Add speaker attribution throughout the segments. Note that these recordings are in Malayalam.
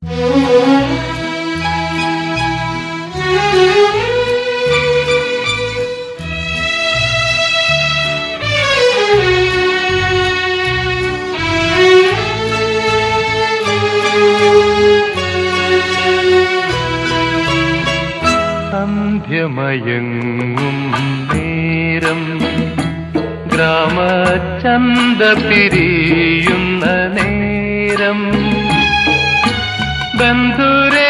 Speaker 1: സന്ധ്യമയങ്ങും നേരം ഗ്രാമചന്ത പിരിയുന്ന നേരം ബന്ധുരേ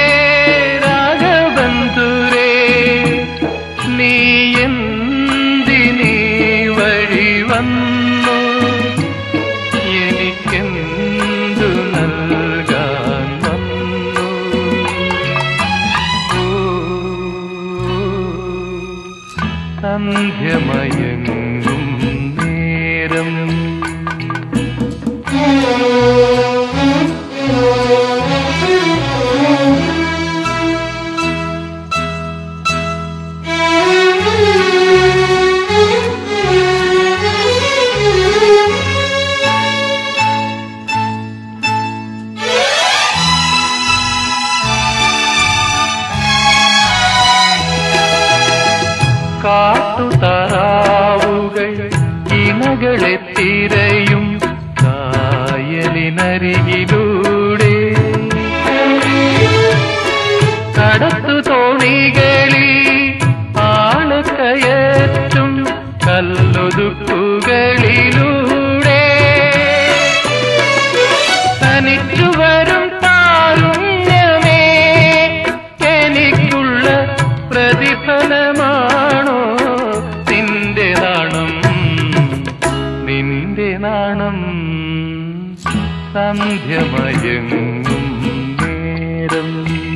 Speaker 1: രാഗബന്ധുരേ നീ എന്തിനീ വഴി വന്നു എനിക്കെന്തു നൽകാൻ വന്നു സന്ധ്യമയങ്ങും നേരം കാട്ടുതാറാവുകൾ ഇണകളെ തിരയും കായലിനരികിലൂടെ കടത്തു തോണികളിൽ ആള് കയറ്റും കല്ലൊതുക്കുകളിലൂടെ തനിച്ചു വരും താരുണ്യമേ എനിക്കുള്ള പ്രതിഫലമാണോ നിന്റെ നാണം നിന്റെ നാണം സന്ധ്യമയങ്ങും നേരം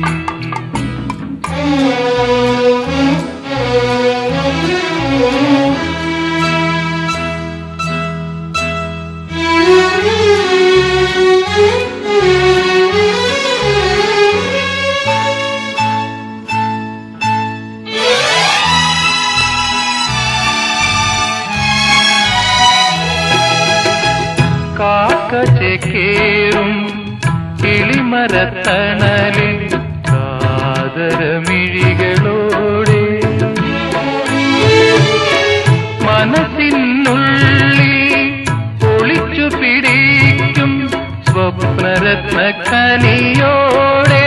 Speaker 1: കാക്കചേക്കേറും കിളിമരത്തണലിൽ കാതരമിഴികളോടെ മനസ്സിനുള്ളിൽ ഒളിച്ചു പിടിക്കും സ്വപ്നരത്ന കനിയോടെ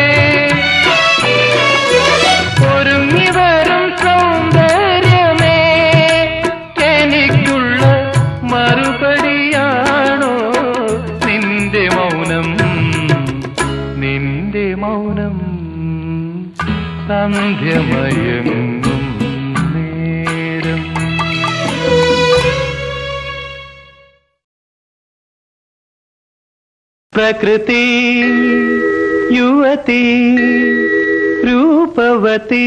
Speaker 1: ഒരുങ്ങി വരും സൗന്ദര്യമേ എനിക്കുള്ള മറുപടിയാണോ നിന്റെ മൗനം നിന്റെ മൗനം സന്ധ്യമയങ്ങും നേരം പ്രകൃതി യുവതി രൂപവതി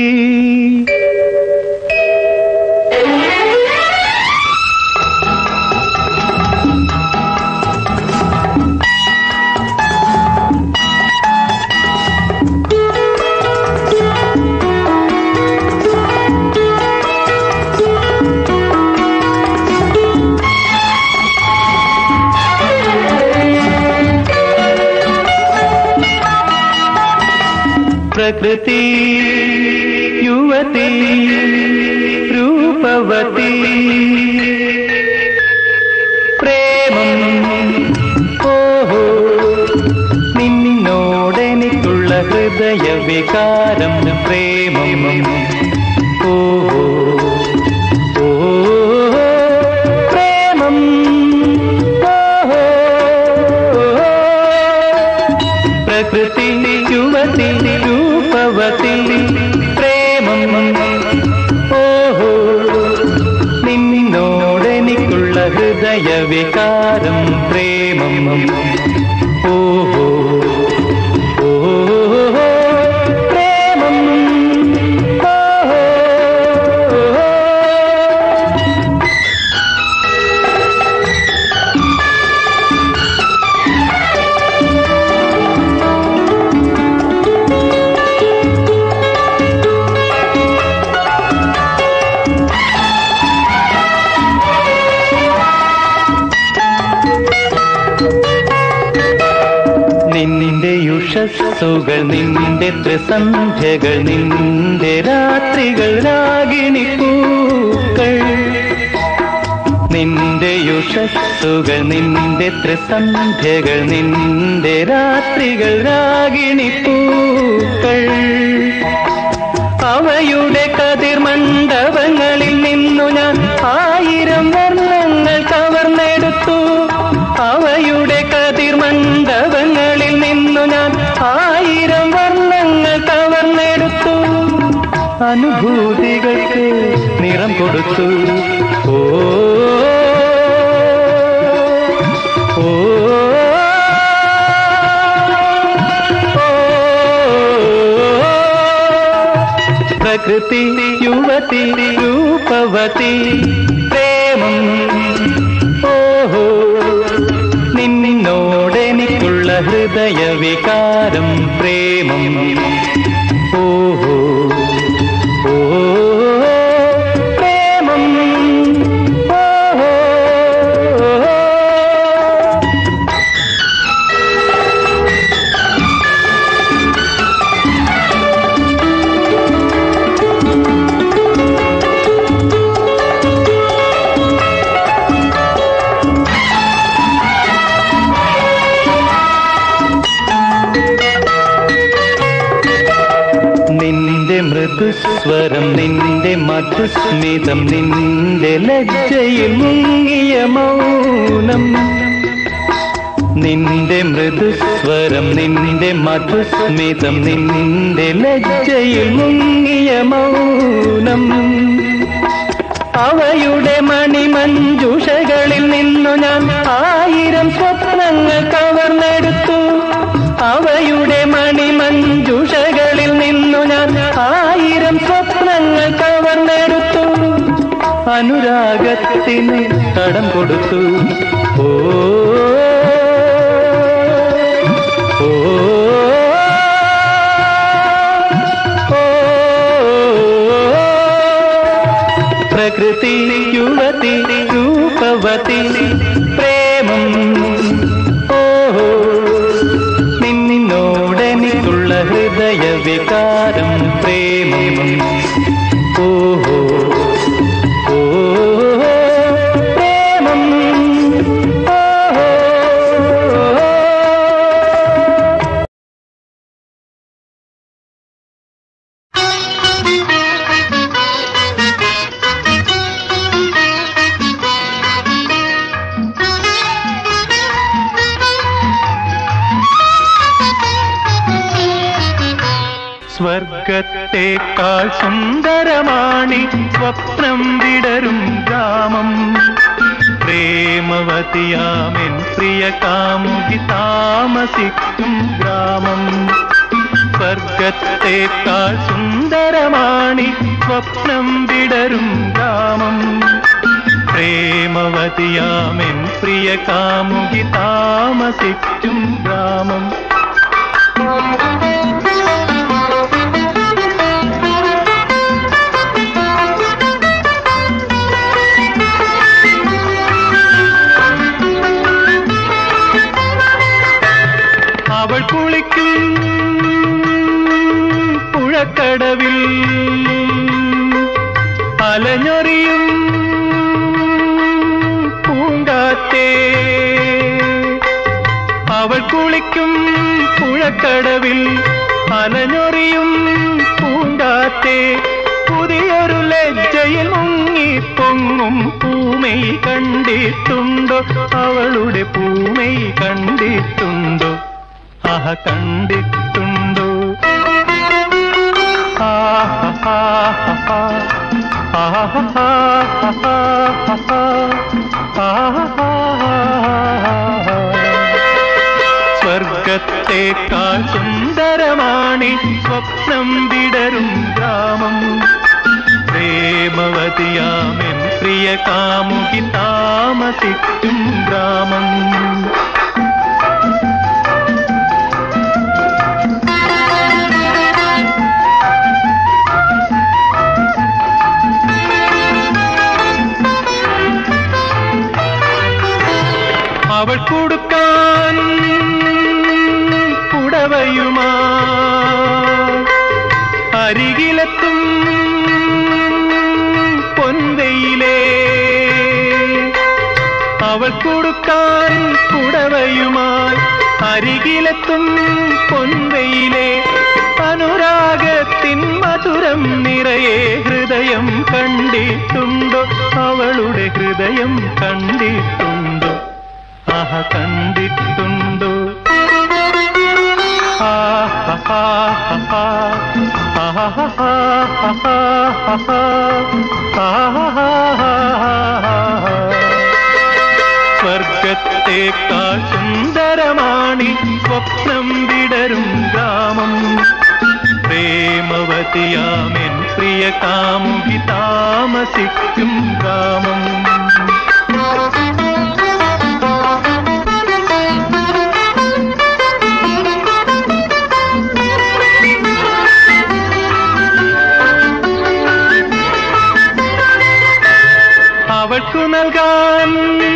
Speaker 1: പ്രകൃതി യുവതി രൂപവതി പ്രേമം ഓഹോ നിന്നോടെനിക്കുള്ള ഹൃദയ വികാരം പ്രേമം ഓഹോ ഓഹോ പ്രേമം ഓഹോ പ്രകൃതി യുവതി രൂപവതി പ്രേമം ഓഹോ നിന്നോടെനിക്കുള്ള ഹൃദയ വികാരം പ്രേമം ഓഹോ ഓഹോ പ്രേമം ഓഹോ യുഷസ്സുകൾ നിന്റെ ത്രിസന്ധ്യകൾ നിന്റെ രാത്രികൾ രാഗിണി പൂക്കൾ നിന്റെ യുഷസ്സുകൾ നിന്റെ ത്രിസന്ധ്യകൾ നിന്റെ രാത്രികൾ രാഗിണി പൂക്കൾ അവയുടെ കതിർമണ്ഡപങ്ങളിൽ നിന്നു ഞാൻ ആയിരം വർണ്ണങ്ങൾ കവർന്നെടുത്തു അവയുടെ കതിർമണ്ഡപങ്ങളിൽ നിന്നു ഞാൻ ആയിരം വർണ്ണങ്ങൾ കവർന്നെടുത്തു അനുഭൂതികൾക്ക് നിറം കൊടുത്തു ഓ ഓ പ്രകൃതി യുവതി രൂപവതി പ്രേമം ഓഹോ നിന്നോടെനിക്കുള്ള ഹൃദയ വികാരം പ്രേമം ഓഹോ ഓ പ്രേമം ഓഹോ നിന്റെ മൃദുസ്വരം നിന്റെ മധുസ്മിതം നിന്റെ ലജ്ജയിൽ മുങ്ങിയ മൗനം നിന്റെ മൃദുസ്വരം നിന്റെ മധുസ്മിതം നിന്റെ ലജ്ജയിൽ മുങ്ങിയ മൗനം അവയുടെ മണിമഞ്ജുഷകളിൽ നിന്നു ഞാൻ ആയിരം സ്വപ്നങ്ങൾ കവർന്നെടുത്തു അവയുടെ മണിമഞ്ജുഷകളിൽ നിന്നു ഞാൻ ആയിരം സ്വപ്നങ്ങൾ കവർന്നെടുത്തു അനുരാഗത്തിന് കടം കൊടുത്തു ഓ ഓ പ്രകൃതി യുവതി രൂപവതി പ്രേമം ഓഹോ നിന്നോടെനിക്കുള്ള ഹൃദയ വികാരം പ്രേമം ഓഹോ ഓ പ്രേമം ഓഹോ സ്വർഗത്തേക്കാൾ സുന്ദരമാണി സ്വപ്നം വിടരും ഗ്രാമം പ്രേമവതിയാമെൻ പ്രിയ കാമുകി താമസിക്കും ഗ്രാമം സ്വർഗത്തേക്കാൾ സുന്ദരമാണി സ്വപ്നം വിടരും ഗ്രാമം പ്രേമവതിയാമെൻ പ്രിയ കാമുകി താമസിക്കും ഗ്രാമം അവൾ കുളിക്കും പുഴക്കടവിൽ അലഞ്ഞൊറിയും പൂങ്കാറ്റേ അവൾ കുളിക്കും പുഴക്കടവിൽ അലഞ്ഞൊറിയും പൂങ്കാറ്റേ പുതിയൊരു ലജ്ജയിൽ മുങ്ങി പൊങ്ങും പൂമൈ കണ്ടിട്ടുണ്ടോ അവളുടെ പൂമൈ കണ്ടിട്ടുണ്ടോ ആഹ കണ്ടിട്ടുണ്ടോ സ്വർഗത്തേക്കാൾ സുന്ദരമാണി സ്വപ്നം വിടരും ഗ്രാമം പ്രേമവതിയാമെൻ പ്രിയ കാമുകി താമസിക്കും ഗ്രാമം അവൾ കൊടുക്കാൻ പുടവയു അരികിലെത്തും പൊൻവെയിലേ അവൾ കൊടുക്കാൻ കുടവയുമായി അരികിലെത്തും പൊൻവെയിലെ അനുരാഗത്തിൻ മധുരം നിറയെ ഹൃദയം കണ്ടിട്ടുണ്ടോ അവളുടെ ഹൃദയം കണ്ടിട്ടുണ്ടോ ആഹ കണ്ടിട്ടുണ്ടോ സ്വർഗത്തേക്കാൾ സുന്ദരമാണി സ്വപ്നം വിടരും ഗ്രാമം പ്രേമവതിയാമെൻ പ്രിയ കാമുകി താമസിക്കും ഗ്രാമം അവൾക്കു നൽകാൻ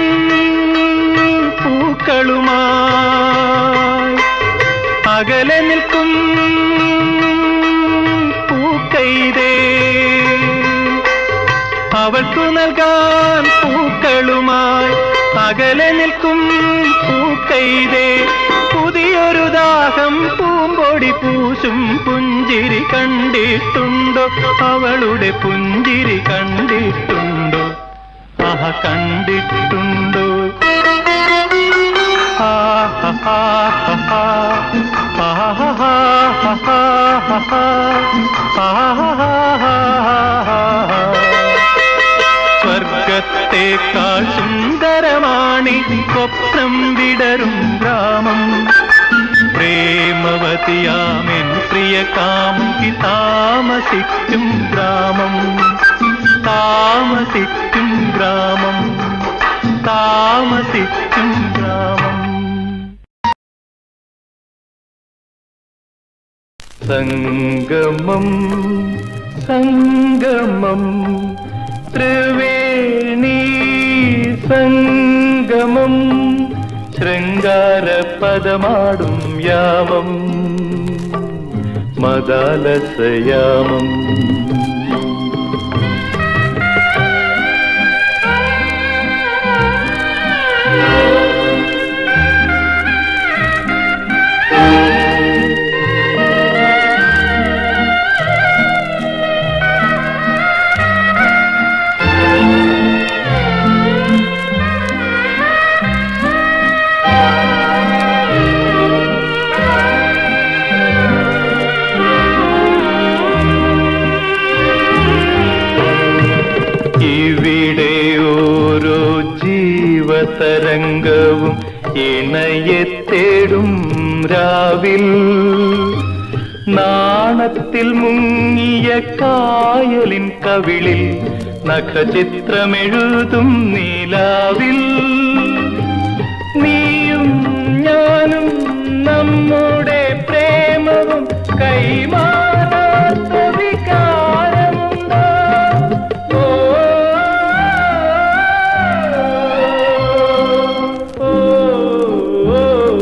Speaker 1: പൂക്കളുമായി അകലെ നിൽക്കും പൂക്കൈതേ അവൾക്കു നൽകാൻ പൂക്കളുമായി അകലെ നിൽക്കും പൂക്കൈതേ പുതിയൊരു ദാഹം പൂമ്പൊടി പൂശും പുഞ്ചിരി കണ്ടിട്ടുണ്ടോ അവളുടെ പുഞ്ചിരി കണ്ടിട്ടുണ്ടോ ആഹ കണ്ടിട്ടുണ്ടോ സ്വർഗത്തേക്കാൾ സുന്ദരമാണി സ്വപ്നം വിടരും ഗ്രാമം പ്രേമവതിയാമെൻ പ്രിയ കാമുകി താമസിക്കും ഗ്രാമം താമസിക്കും ഗ്രാമം താമസിക്കും ഗ്രാമം സംഗമം സംഗമം ത്രിവേണി സംഗമം ശൃംഗാരപദമാടും യാമം മദാലസയാമം ഇവിടെ ഓരോ ജീവതരംഗവും ഇണയെ തേടും രാവിൽ നാണത്തിൽ മുങ്ങിയ കായലിൻ കവിളിൽ നഖചിത്രമെഴുതും നീലാവിൽ നീയും ഞാനും നമ്മുടെ പ്രേമവും കൈമാറാത്ത വികാരമുണ്ടോ ഓ, ഓ, ഓ,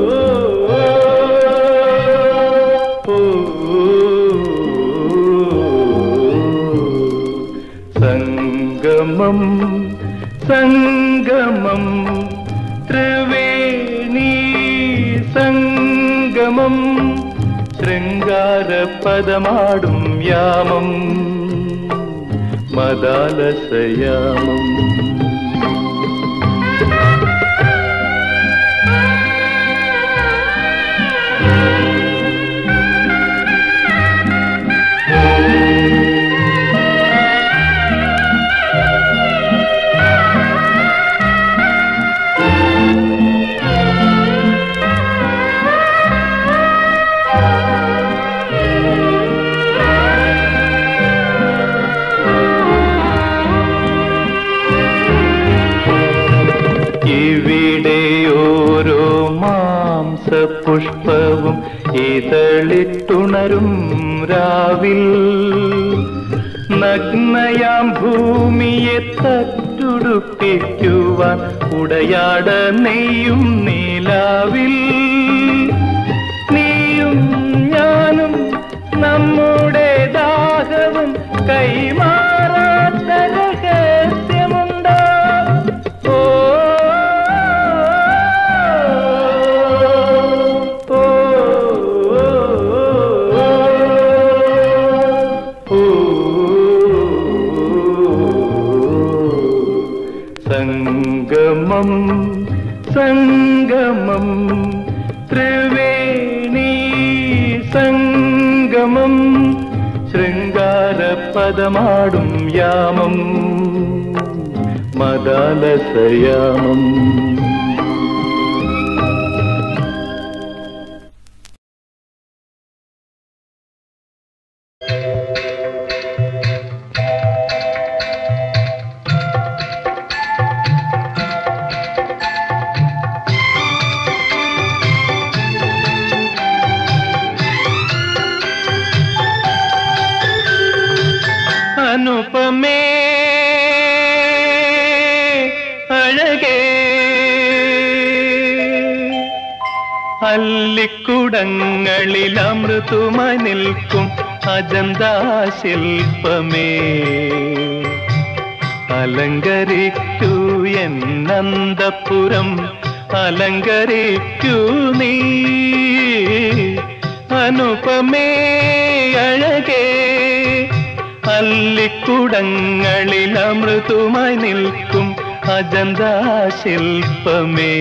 Speaker 1: ഓ, സംഗമം സംഗമം ത്രിവേണി സംഗമം ശൃംഗാരപദമാടും യാമം മദാലസയാമം ഇവിടെ ഓരോ മാംസപുഷ്പവും ഇതളിട്ടുണരും രാവിൽ നഗ്നയാം ഭൂമിയെ തട്ടുടുപ്പിക്കുവാൻ ഉടയാട നെയ്യും നീലാവിൽ നീയും ഞാനും നമ്മുടേതാ ത്രിവേണി സംഗമം ശൃംഗാരപദമാടും യാമം മദാലസയാമം അനുപമേ അഴകേ അല്ലിക്കുടങ്ങളിൽ അമൃതുമായി നിൽക്കും അജന്താ ശില്പമേ അലങ്കരിക്കൂ എന്നന്തപുരം അലങ്കരിക്കൂ നീ അനുപമേ അഴകേ അല്ലിക്കുടങ്ങളിൽ അമൃതുമായി നിൽക്കും അജന്താ ശില്പമേ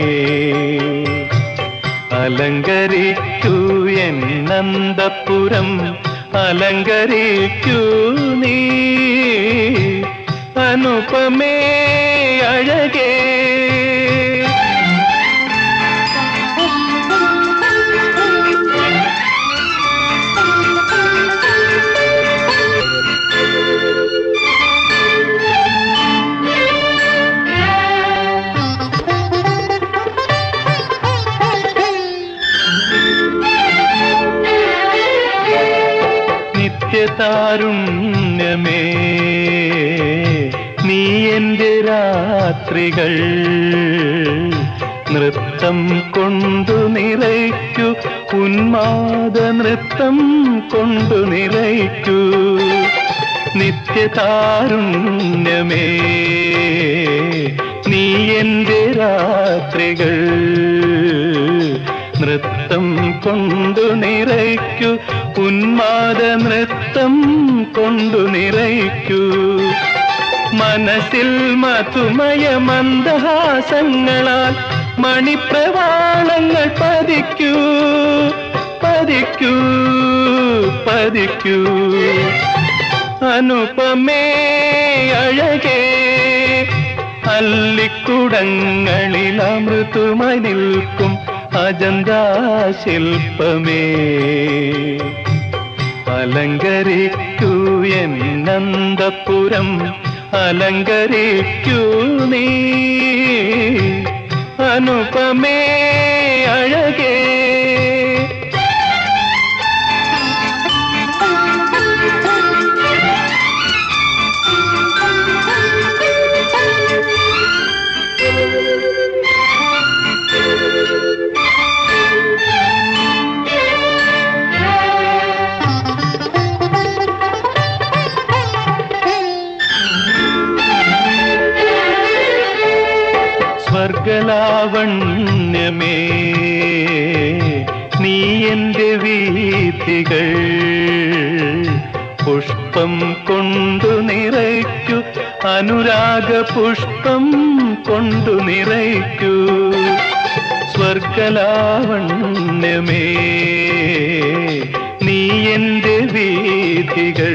Speaker 1: അലങ്കരിക്കൂ എന്നന്തപുരം അലങ്കരിക്കൂ നീ അനുപമേ അഴകേ നിത്യതാരുണ്യമേ നീ എൻ്റെ രാത്രികൾ നൃത്തം കൊണ്ടു നിറയ്ക്കൂ ഉന്മാദ നൃത്തം കൊണ്ടു നിറയ്ക്കൂ നിത്യതാരുണ്യമേ നീ എൻ്റെ രാത്രികൾ നൃത്തം കൊണ്ടു നിറയ്ക്കൂ ഉന്മാദ നൃത്തം കൊണ്ടു നിറയ്ക്കൂ മനസ്സിൽ മധുമയ മന്ദഹാസങ്ങളാൽ മണിപ്രവാളങ്ങൾ പതിക്കൂ പതിക്കൂ പതിക്കൂ അനുപമേ അഴകേ അല്ലിക്കുടങ്ങളിൽ അമൃതുമായി നിൽക്കും അജന്താ ശില്പമേ അലങ്കരിക്കൂ എന്നന്തപുരം അലങ്കരിക്കൂ നീ അനുപമേ അഴകേ സ്വർഗലാവണ്യമേ നീ എൻ്റെ വീഥികൾ പുഷ്പം കൊണ്ടു നിറയ്ക്കൂ അനുരാഗ പുഷ്പം കൊണ്ടു നിറയ്ക്കൂ സ്വർഗലാവണ്യമേ നീ എൻ്റെ വീഥികൾ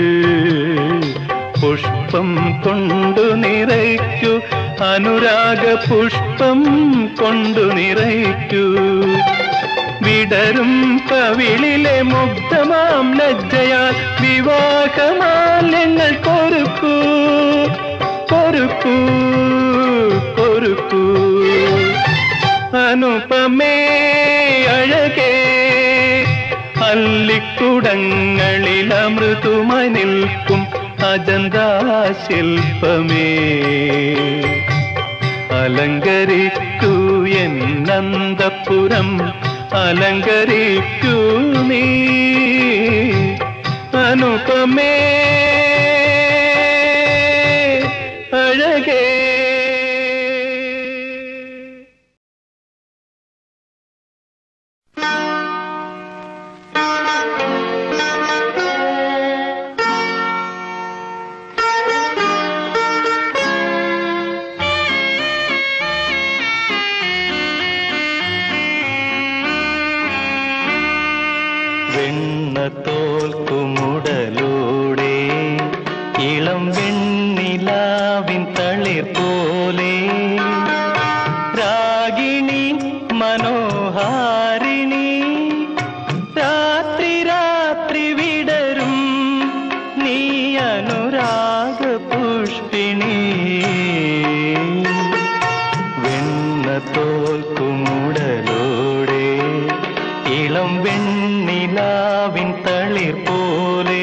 Speaker 1: പുഷ്പം കൊണ്ടു നിറയ്ക്കൂ അനുരാഗ പുഷ്പം കൊണ്ടു നിറയ്ക്കൂ വിടരും കവിളിലെ മുഗ്ധമാം ലജ്ജയാൽ വിവാഹമാല്യങ്ങൾ കൊരുക്കൂ കൊരുക്കൂ കൊരുക്കൂ അനുപമേ അഴകേ അല്ലിക്കുടങ്ങളിൽ അമൃതുമായി നിൽക്കും അജന്താ ശില്പമേ അലങ്കരിക്കൂ എന്നന്തപുരം അലങ്കരിക്കൂ നീ അനുപമേ അഴകേ വെണ്ണ തോൽക്കുമുടലൂടെ ഇളം വെണ്ണിലാവിൻ തളിർ പോലെ രാഗിണി മനോഹാരിണി രാത്രി രാത്രി വിടരും നീ അനുരാഗ പുഷ്പിണി വെണ്ണ തോൽക്കുമുടലോടെ ഇളം വെണ്ണിലാവിൻ തളിർ പോലെ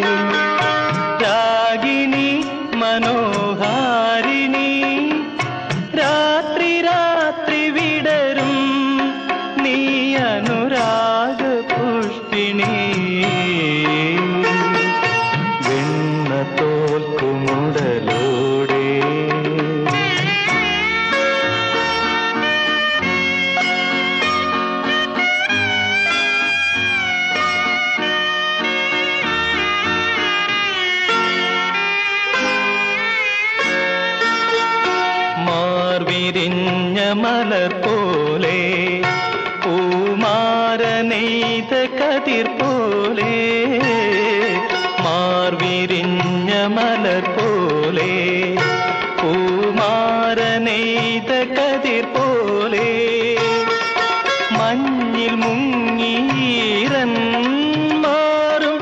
Speaker 1: രാഗിണി മനോഹാരിണി രാത്രി രാത്രി വിടരും നീ അനുരാഗ പുഷ്പിണി വെണ്ണ തോൽക്കുമുടലോടെ മാർവിരിഞ്ഞ മലർ പോലെ പൂമാരനെയ്ത കതിർ പോലെ മാർവിരിഞ്ഞ മലർ പോലെ പൂമാരനെയ്ത കതിർ പോലെ മഞ്ഞിൽ മുങ്ങീരൻ മാറും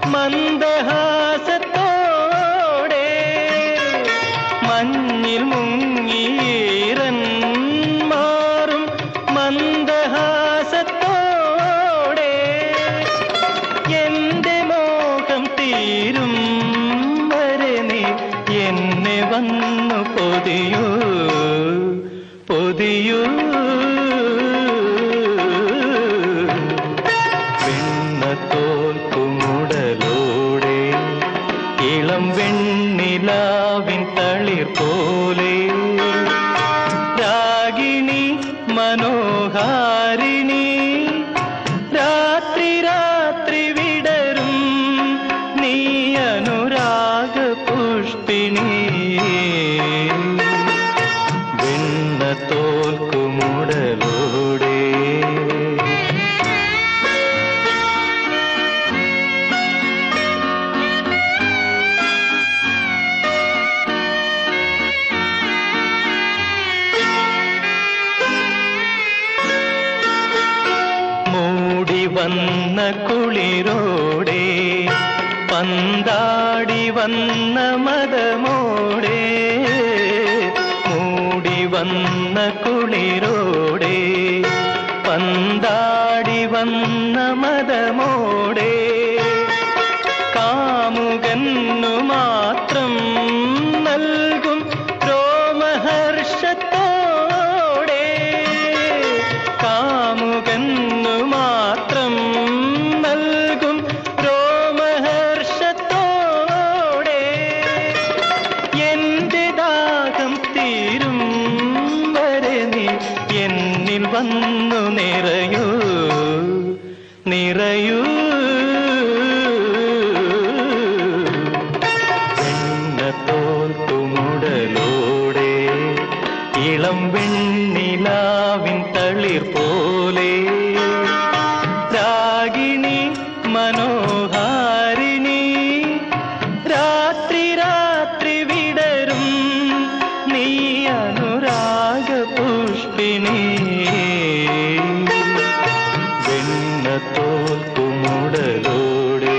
Speaker 1: മന്ദഹാസത്തോടെ മഞ്ഞിൽ മുങ്ങീരൻ മാറും മന്ദഹാസത്തോടെ എന്റെ മോഹം തീരും വരെ നീ എന്നെ വന്നു പൊതിയൂ പൊതിയൂ വെണ്ണ തോൽക്കുമുടലോടെ ഇളം വെണ്ണിലാവിൻ തളിർ പോലെ രാഗിണി മനോഹാരിണി രാത്രി രാത്രി വിടരും നീ അനുരാഗ പുഷ്പിണി വെണ്ണ തോൽക്കുമുടലോടെ മൂടി വന്ന കുളിരോടെ പന്താടി വന്ന മതമോടെ മൂടി വന്ന കുളിരോടെ പന്താടി വന്ന മതമോടെ കാമുകന്നു മാത്രം നൽകും രോമഹർഷത്തോടെ കാമുകന്നു മാത്രം നൽകും രോമഹർഷത്തോടെ എന്റെ ദാഹം തീരും വരെ നീ എന്നിൽ വന്നു നിറയൂ നിറയൂ വെണ്ണ തോൽക്കുമുടലോടെ ഇളം വെണ്ണിലാവിൻ തളിർ പോലെ രാഗിണി മനോഹാരിണി രാത്രി രാത്രി വിടരും നീ അനുരാഗ പുഷ്പിണി വെണ്ണ തോൽക്കുമുടലോടെ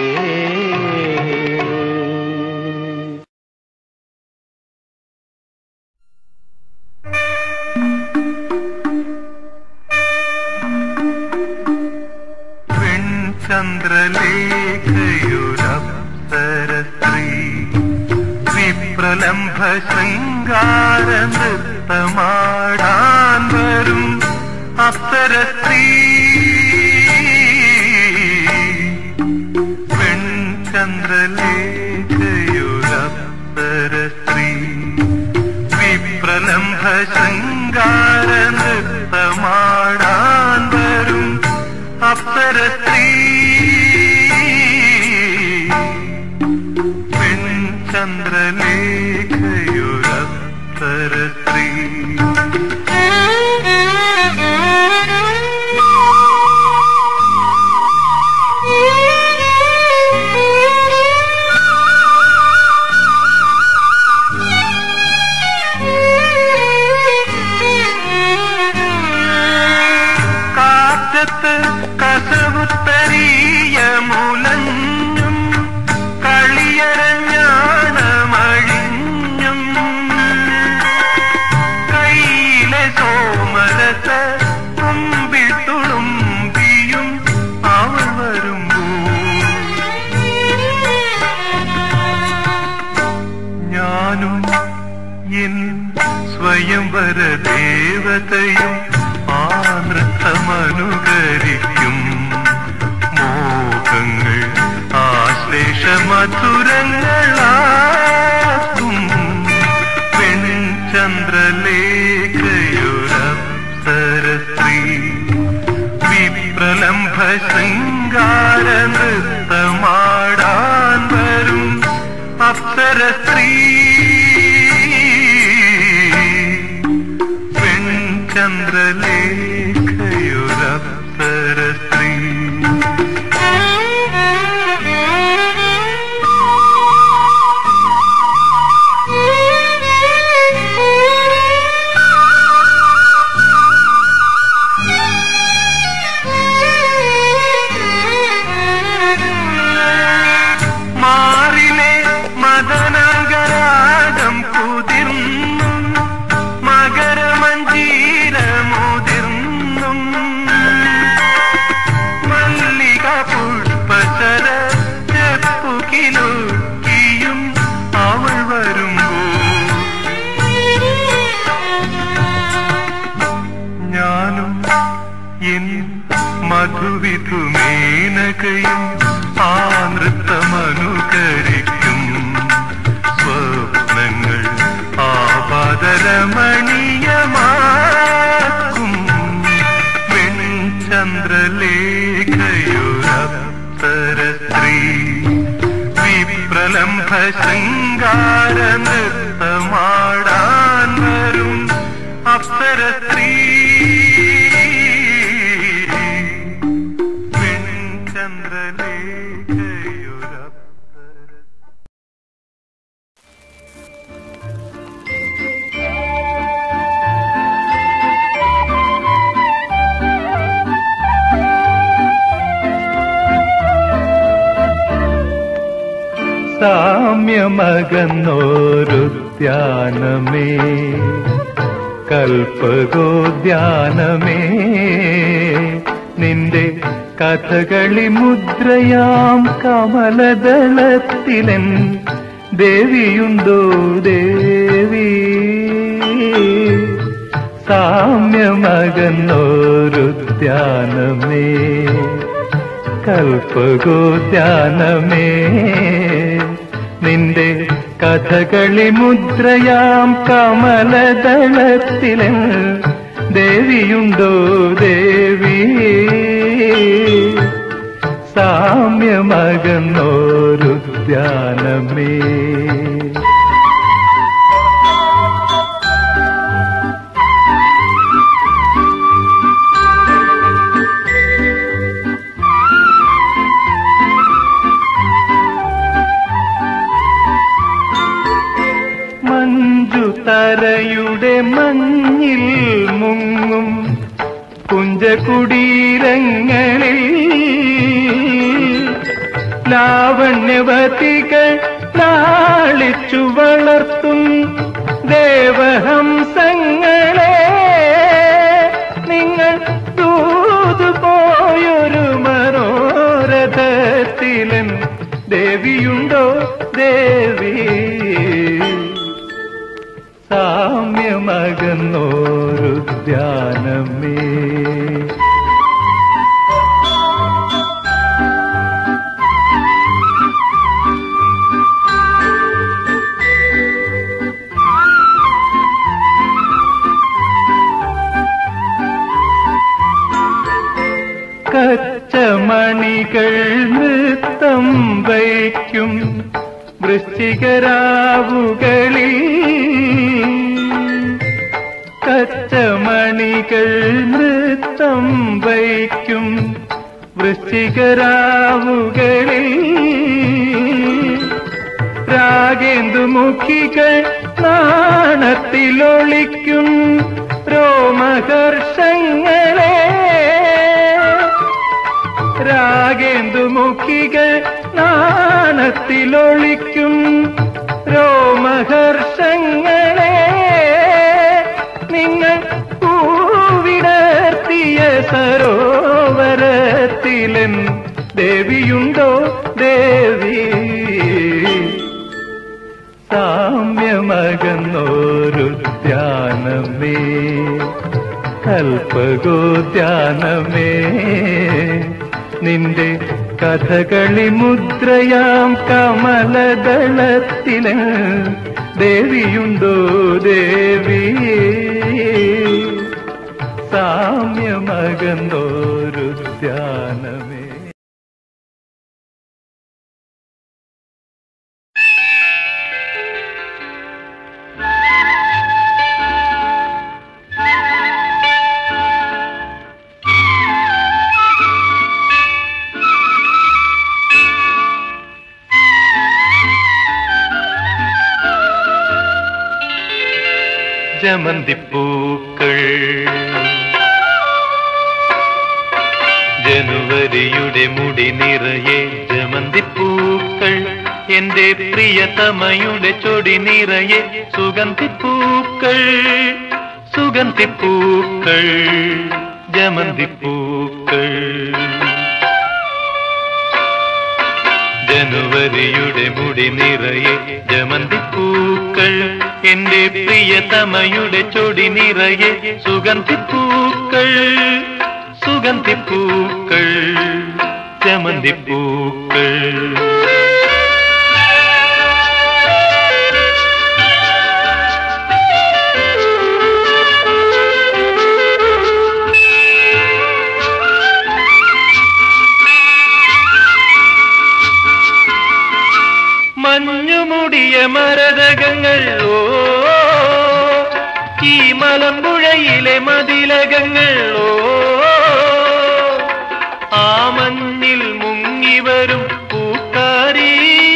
Speaker 1: വെൺചന്ദ്രലേഖയുരപ്സരസ്ത്രീ വിപ്രലംഭ ശൃംഗാര നൃത്തമാടാൻ വരും അപ്സരസ്ത്രീ വെൺചന്ദ്രലേഖയുരപ്സരസ്ത്രീ വിപ്രലംഭ ശൃംഗാര നൃത്തമാടാൻ വരും അപ്സരസ്ത്രീ പെൺചന്ദ്രലേഖയുരപ്സരസ്ത്രീ
Speaker 2: Thank you.
Speaker 1: കാലത്ത് കസവുത്തരീയ മുലഞ്ഞും കളിയരഞ്ഞാണമഴിഞ്ഞും കയ്യിലെ സോമരസ തുമ്പിൽ തുളുമ്പിയും അവൾ വരുമ്പോൾ ഞാനും എൻ സ്വയംവര ദേവതയും ആ നൃത്തമനുകരിക്കും മോഹങ്ങൾ ആശ്ലേഷ മധുരങ്ങളാക്കും പെൺചന്ദ്രലേഖയുരപ്സരശ്രീ വിപ്രലംഭ ശൃംഗാര നൃത്തമാടാൻ വരും അപ്സരശ്രീ പെൺചന്ദ്രലേഖയുരപ്സരശ്രീ മാറിലെ മദനഗരാഗം കുതിർന്നും മകരമഞ്ജീരമുതിർന്നും മല്ലിക പുഷ്പസര ചെപ്പുകിലുക്കിയും അവൾ വരുമ്പോൾ ഞാനും എൻ മധുവിധുമേനകയും ആ നൃത്തമനുകരിക്കും സ്വപ്നങ്ങൾ ആപാദരമണീയമാക്കും വെൺചന്ദ്രലേഖയുരപ്സരശ്രീ വിപ്രലംഭ ശൃംഗാര നൃത്തമാടാൻ വരും അപ്സരശ്രീ വെൺചന്ദ്രലേഖയുരപ്സര സാമ്യമകന്നോരുദ്യാനമേ കൽപ്പകോദ്യാനമേ നിന്റെ കഥകളി മുദ്രയാം കമലദളത്തിലൻ ദേവിയുണ്ടോ ദേവി സാമ്യമകന്നോരുദ്യാനമേ കൽപ്പകോദ്യാനമേ നിന്റെ കഥകളി മുദ്രയാം കമലദളത്തിലെ ദേവിയുണ്ടോ ദേവി സാമ്യമകന്നോരുദ്യാനമേ മഞ്ജു തരയുടെ മഞ്ഞിൽ മുങ്ങും കുഞ്ചകുടീരങ്ങളിൽ ലാവണ്യവതികൾ ലാളിച്ചു വളർത്തും ദേവഹംസങ്ങളെ നിങ്ങൾ ദൂതു പോയൊരു മനോരഥത്തിലൻ ദേവിയുണ്ടോ ദേവി സാമ്യമകന്നോരുദ്യാനമേ കച്ചമണികൾ നൃത്തം വയ്ക്കും വൃശ്ചികരാവുകളിൽ കച്ചമണികൾ നൃത്തം വയ്ക്കും വൃശ്ചികരാവുകളിൽ രാഗേന്ദുമുഖികൾ നാണത്തിലൊളിക്കും രോമഹർഷങ്ങളെ പുതുമുഖികൾ നാണത്തിലൊളിക്കും രോമഹർഷങ്ങളെ നിങ്ങൾ പൂവിടർത്തിയ സരോവരത്തിലൻ ദേവിയുണ്ടോ ദേവി സാമ്യമകന്നോരു ധ്യാനമേ കൽപ്പഗോദ്യാനമേ നിന്റെ കഥകളി മുദ്രയാം കമലദളത്തില് ദേവിയുണ്ടോ ദേവിയേ സാമ്യമകന്നോരു ധ്യാനമേ ജമന്തിപ്പൂക്കൾ ജനുവരിയുടെ മുടി നിറയെ ജമന്തിപ്പൂക്കൾ എന്റെ പ്രിയതമയുടെ ചൊടി നിറയെ സുഗന്ധിപ്പൂക്കൾ സുഗന്ധിപ്പൂക്കൾ ജമന്തിപ്പൂക്കൾ ജനുവരിയുടെ മുടി നിറയെ ജമന്തിപ്പൂക്കൾ എന്റെ പ്രിയതമയുടെ ചൊടി നിറയെ സുഗന്ധിപ്പൂക്കൾ സുഗന്ധിപ്പൂക്കൾ ജമന്തിപ്പൂക്കൾ മഞ്ഞുമുടിയ മരതകങ്ങൾ ഓ ഈ മലമ്പുഴയിലെ മതിലകങ്ങൾ ഓ ആ മഞ്ഞിൽ മുങ്ങിവരും പൂക്കാരി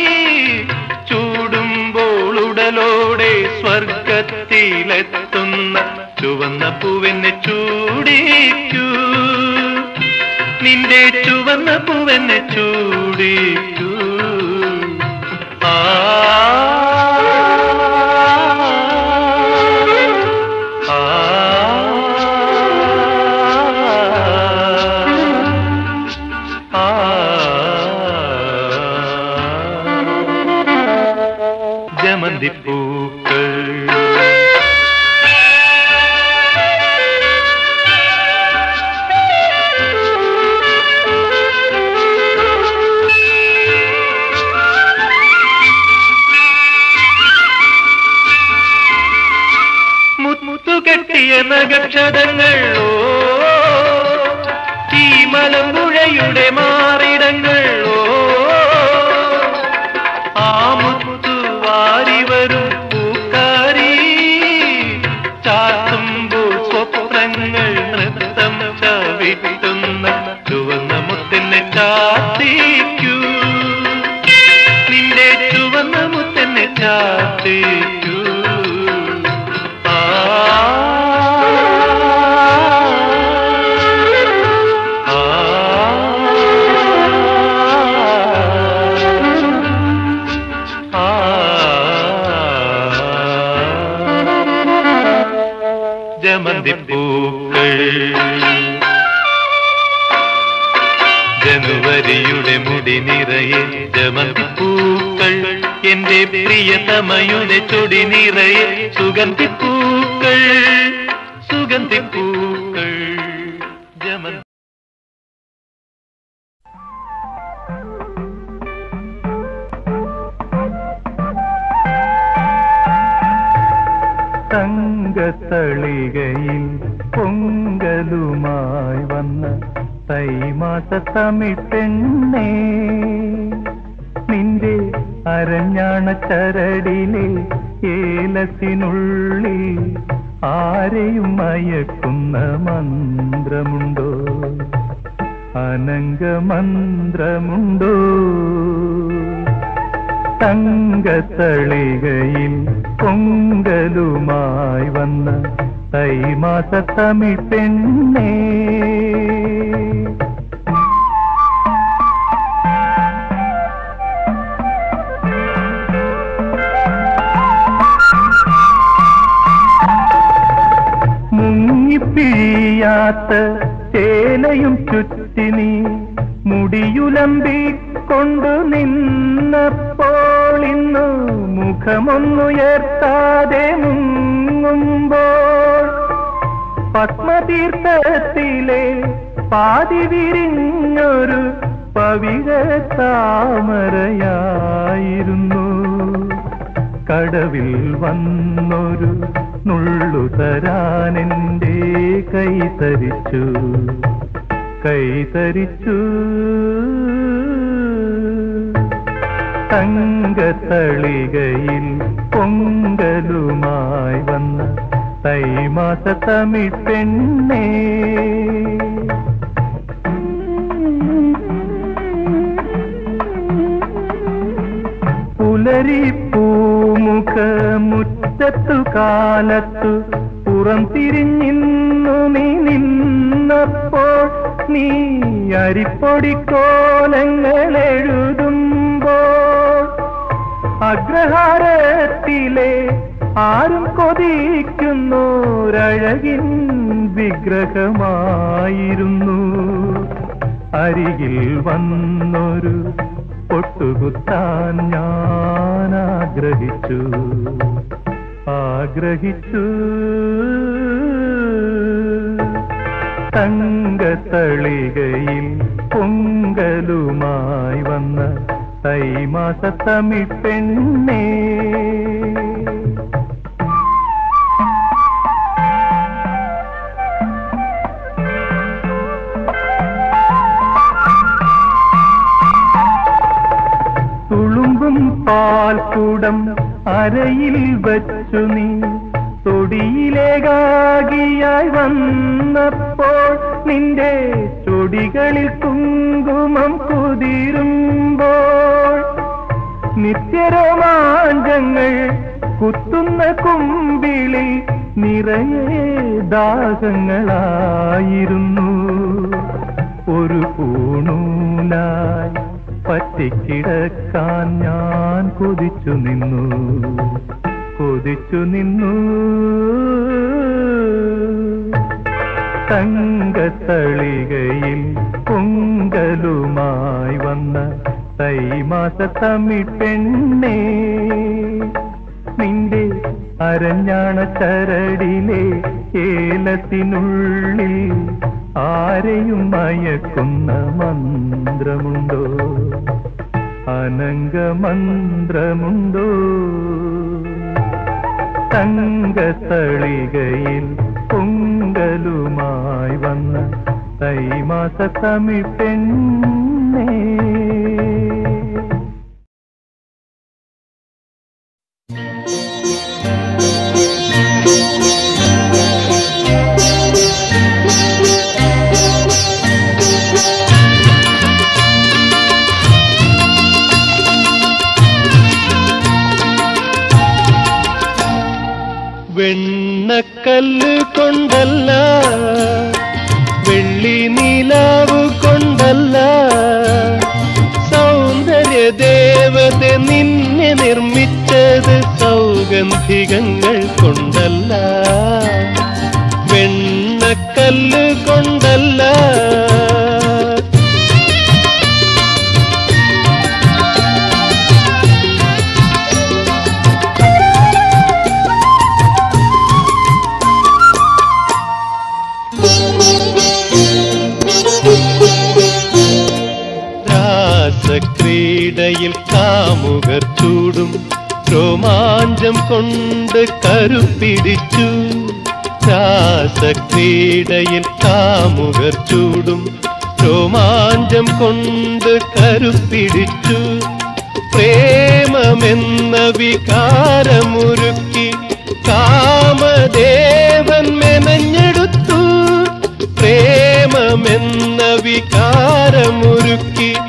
Speaker 1: ചൂടുമ്പോൾ ഉടലോടെ സ്വർഗത്തിലെത്തുന്ന ചുവന്ന പൂവെന്നെ ചൂടിക്കൂ നിന്റെ ചുവന്ന പൂവെന്നെ ചൂടിക്കൂ ആ ആ ജമന്തിപ്പൂക്കൾ മുത്തുകെട്ടിയ നഗക്ഷതങ്ങൾ ഓ ഈ മലമ്പുഴയുടെ മാറിടങ്ങൾ ഓ ആ മുത്തു വാരി വരും പൂക്കാരി ചാത്തുമ്പോൾ സ്വപ്നങ്ങൾ നൃത്തം ചവിട്ടുന്ന ചുവന്ന മുത്തിനെ ചാത്തിക്കൂ നിന്റെ ചുവന്ന മുത്തന്നെ ചാത്തിക്കൂ ആ ആ ജമന്തിപ്പൂക്കൾ ജനുവരിയുടെ മുടി നിറയെ ജമന്തിപ്പൂക്കൾ എന്റെ പ്രിയതമയുടെ ചൊടി നിറയെ സുഗന്ധിപ്പൂക്കൾ സുഗന്ധിപ്പൂക്കൾ ജമന്തി തങ്കത്തളികയിൽ പൊങ്കലുമായി വന്ന തൈമാസ തമിപ്പെണ്ണേ നിന്റെ അരഞ്ഞാണ ചരടിലെ ഏലത്തിനുള്ളിൽ ആരെയും മയക്കുന്ന മന്ത്രമുണ്ടോ അനങ്കമന്ത്രമുണ്ടോ തങ്കത്തളികയിൽ പൊങ്കലുമായി വന്ന തൈമാസ തമിഴ് പെണ്ണേ കാണാത്ത ചേലയും ചുറ്റി നീ മുടിയുലമ്പി കൊണ്ടു നിന്നപ്പോൾ ഇന്നു മുഖമൊന്നുയർത്താതെ മുങ്ങുമ്പോൾ പത്മതീർത്ഥത്തിലെ പാതി വിരിഞ്ഞൊരു പവിഴ താമരയായിരുന്നു കടവിൽ വന്നൊരു നുള്ളു തരാനെന്റെ കൈ തരിച്ചു കൈ തരിച്ചു തങ്കത്തളികയിൽ പൊങ്കലുമായി വന്ന തൈമാസ തമിഴ് പെണ്ണേ പുലരി പൂമുഖ മുറ്റത്തു കാലത്തു പുറം തിരിഞ്ഞിന്നു നീ നിന്നപ്പോൾ നീ അരിപ്പൊടിക്കോലങ്ങൾ എഴുതുമ്പോൾ അഗ്രഹാരത്തിലെ ആരും കൊതിക്കുന്നോരഴകിൻ വിഗ്രഹമായിരുന്നു അരികിൽ വന്നൊരു പൊട്ടുകുത്താൻ ഞാൻ ആഗ്രഹിച്ചു ആഗ്രഹിച്ചു തങ്കത്തളികയിൽ പൊങ്കലുമായി വന്ന തൈമാസ തമിഴ് പെണ്ണേ തുളുമ്പും പാൽക്കുടം അരയിൽ വച്ചു നീ തൊടിയിലേകാകിയായി വന്നപ്പോൾ നിന്റെ ചൊടികളിൽ കുങ്കുമം കുതിരുമ്പോൾ നിത്യരോമാഞ്ചങ്ങൾ കുത്തുന്ന കുമ്പിളിൽ നിറയെ ദാഹങ്ങളായിരുന്നു ഒരു പൂണൂലായി പറ്റിക്കിടക്കാൻ ഞാൻ കൊതിച്ചു നിന്നു കൊതിച്ചു നിന്നു തങ്കത്തളികയിൽ പൊങ്കലുമായി വന്ന തൈമാസ തമിഴ് പെണ്ണേ നിന്റെ അരഞ്ഞാണ ചരടിലെ ഏലത്തിനുള്ളിൽ ആരെയും മയക്കുന്ന മന്ത്രമുണ്ടോ അനങ്കമന്ത്രമുണ്ടോ തങ്കത്തളികയിൽ പൊങ്കലുമായി വന്ന തൈമാസ തമിഴ് പെണ്ണേ വെണ്ണക്കല്ല് കൊണ്ടല്ല വെള്ളി നിലാവ് കൊണ്ടല്ല സൗന്ദര്യ ദേവത നിന്നെ നിർമ്മിച്ചത് സൗഗന്ധികങ്ങൾ കൊണ്ടല്ല വെണ്ണക്കല്ല് കൊണ്ടല്ല രാസക്രീഡയിൽ കാമുകർ ചൂടും രോമാഞ്ചം കൊണ്ട് കരുപ്പിടിച്ചു രാസക്രീഡയിൽ കാമുകർ ചൂടും രോമാഞ്ചം കൊണ്ട് കരുപ്പിടിച്ചു പ്രേമമെന്ന വികാരമുരുക്കി കാമദേവൻ മെനഞ്ഞെടുത്തു പ്രേമമെന്ന വികാരമുരുക്കി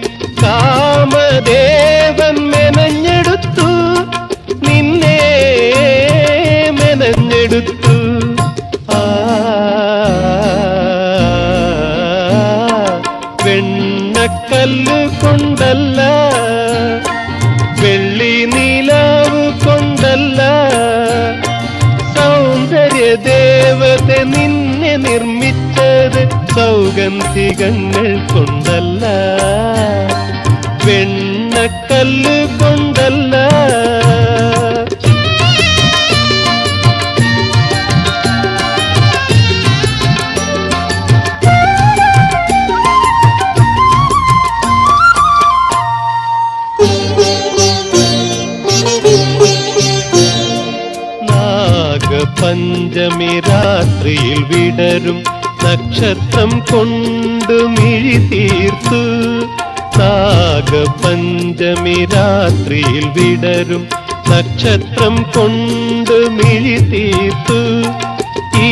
Speaker 1: കാമദേവൻ മെനഞ്ഞെടുത്തു നിന്നെ മെനഞ്ഞെടുത്തു ആ വെണ്ണക്കല്ല് കൊണ്ടല്ല വെള്ളി നിലാവ് കൊണ്ടല്ല സൗന്ദര്യ ദേവത നിന്നെ നിർമ്മിച്ചത് സൗഗന്ധികങ്ങൾ കൊണ്ടല്ല വെണ്ണക്കല്ല് കൊണ്ടല്ല നാഗപഞ്ചമി രാത്രിയിൽ വിടരും നക്ഷത്രം കൊണ്ട് മിഴി തീർത്തു നാഗപഞ്ചമി രാത്രിയിൽ വിടരും നക്ഷത്രം കൊണ്ട് മിഴി തീർത്തു ഈ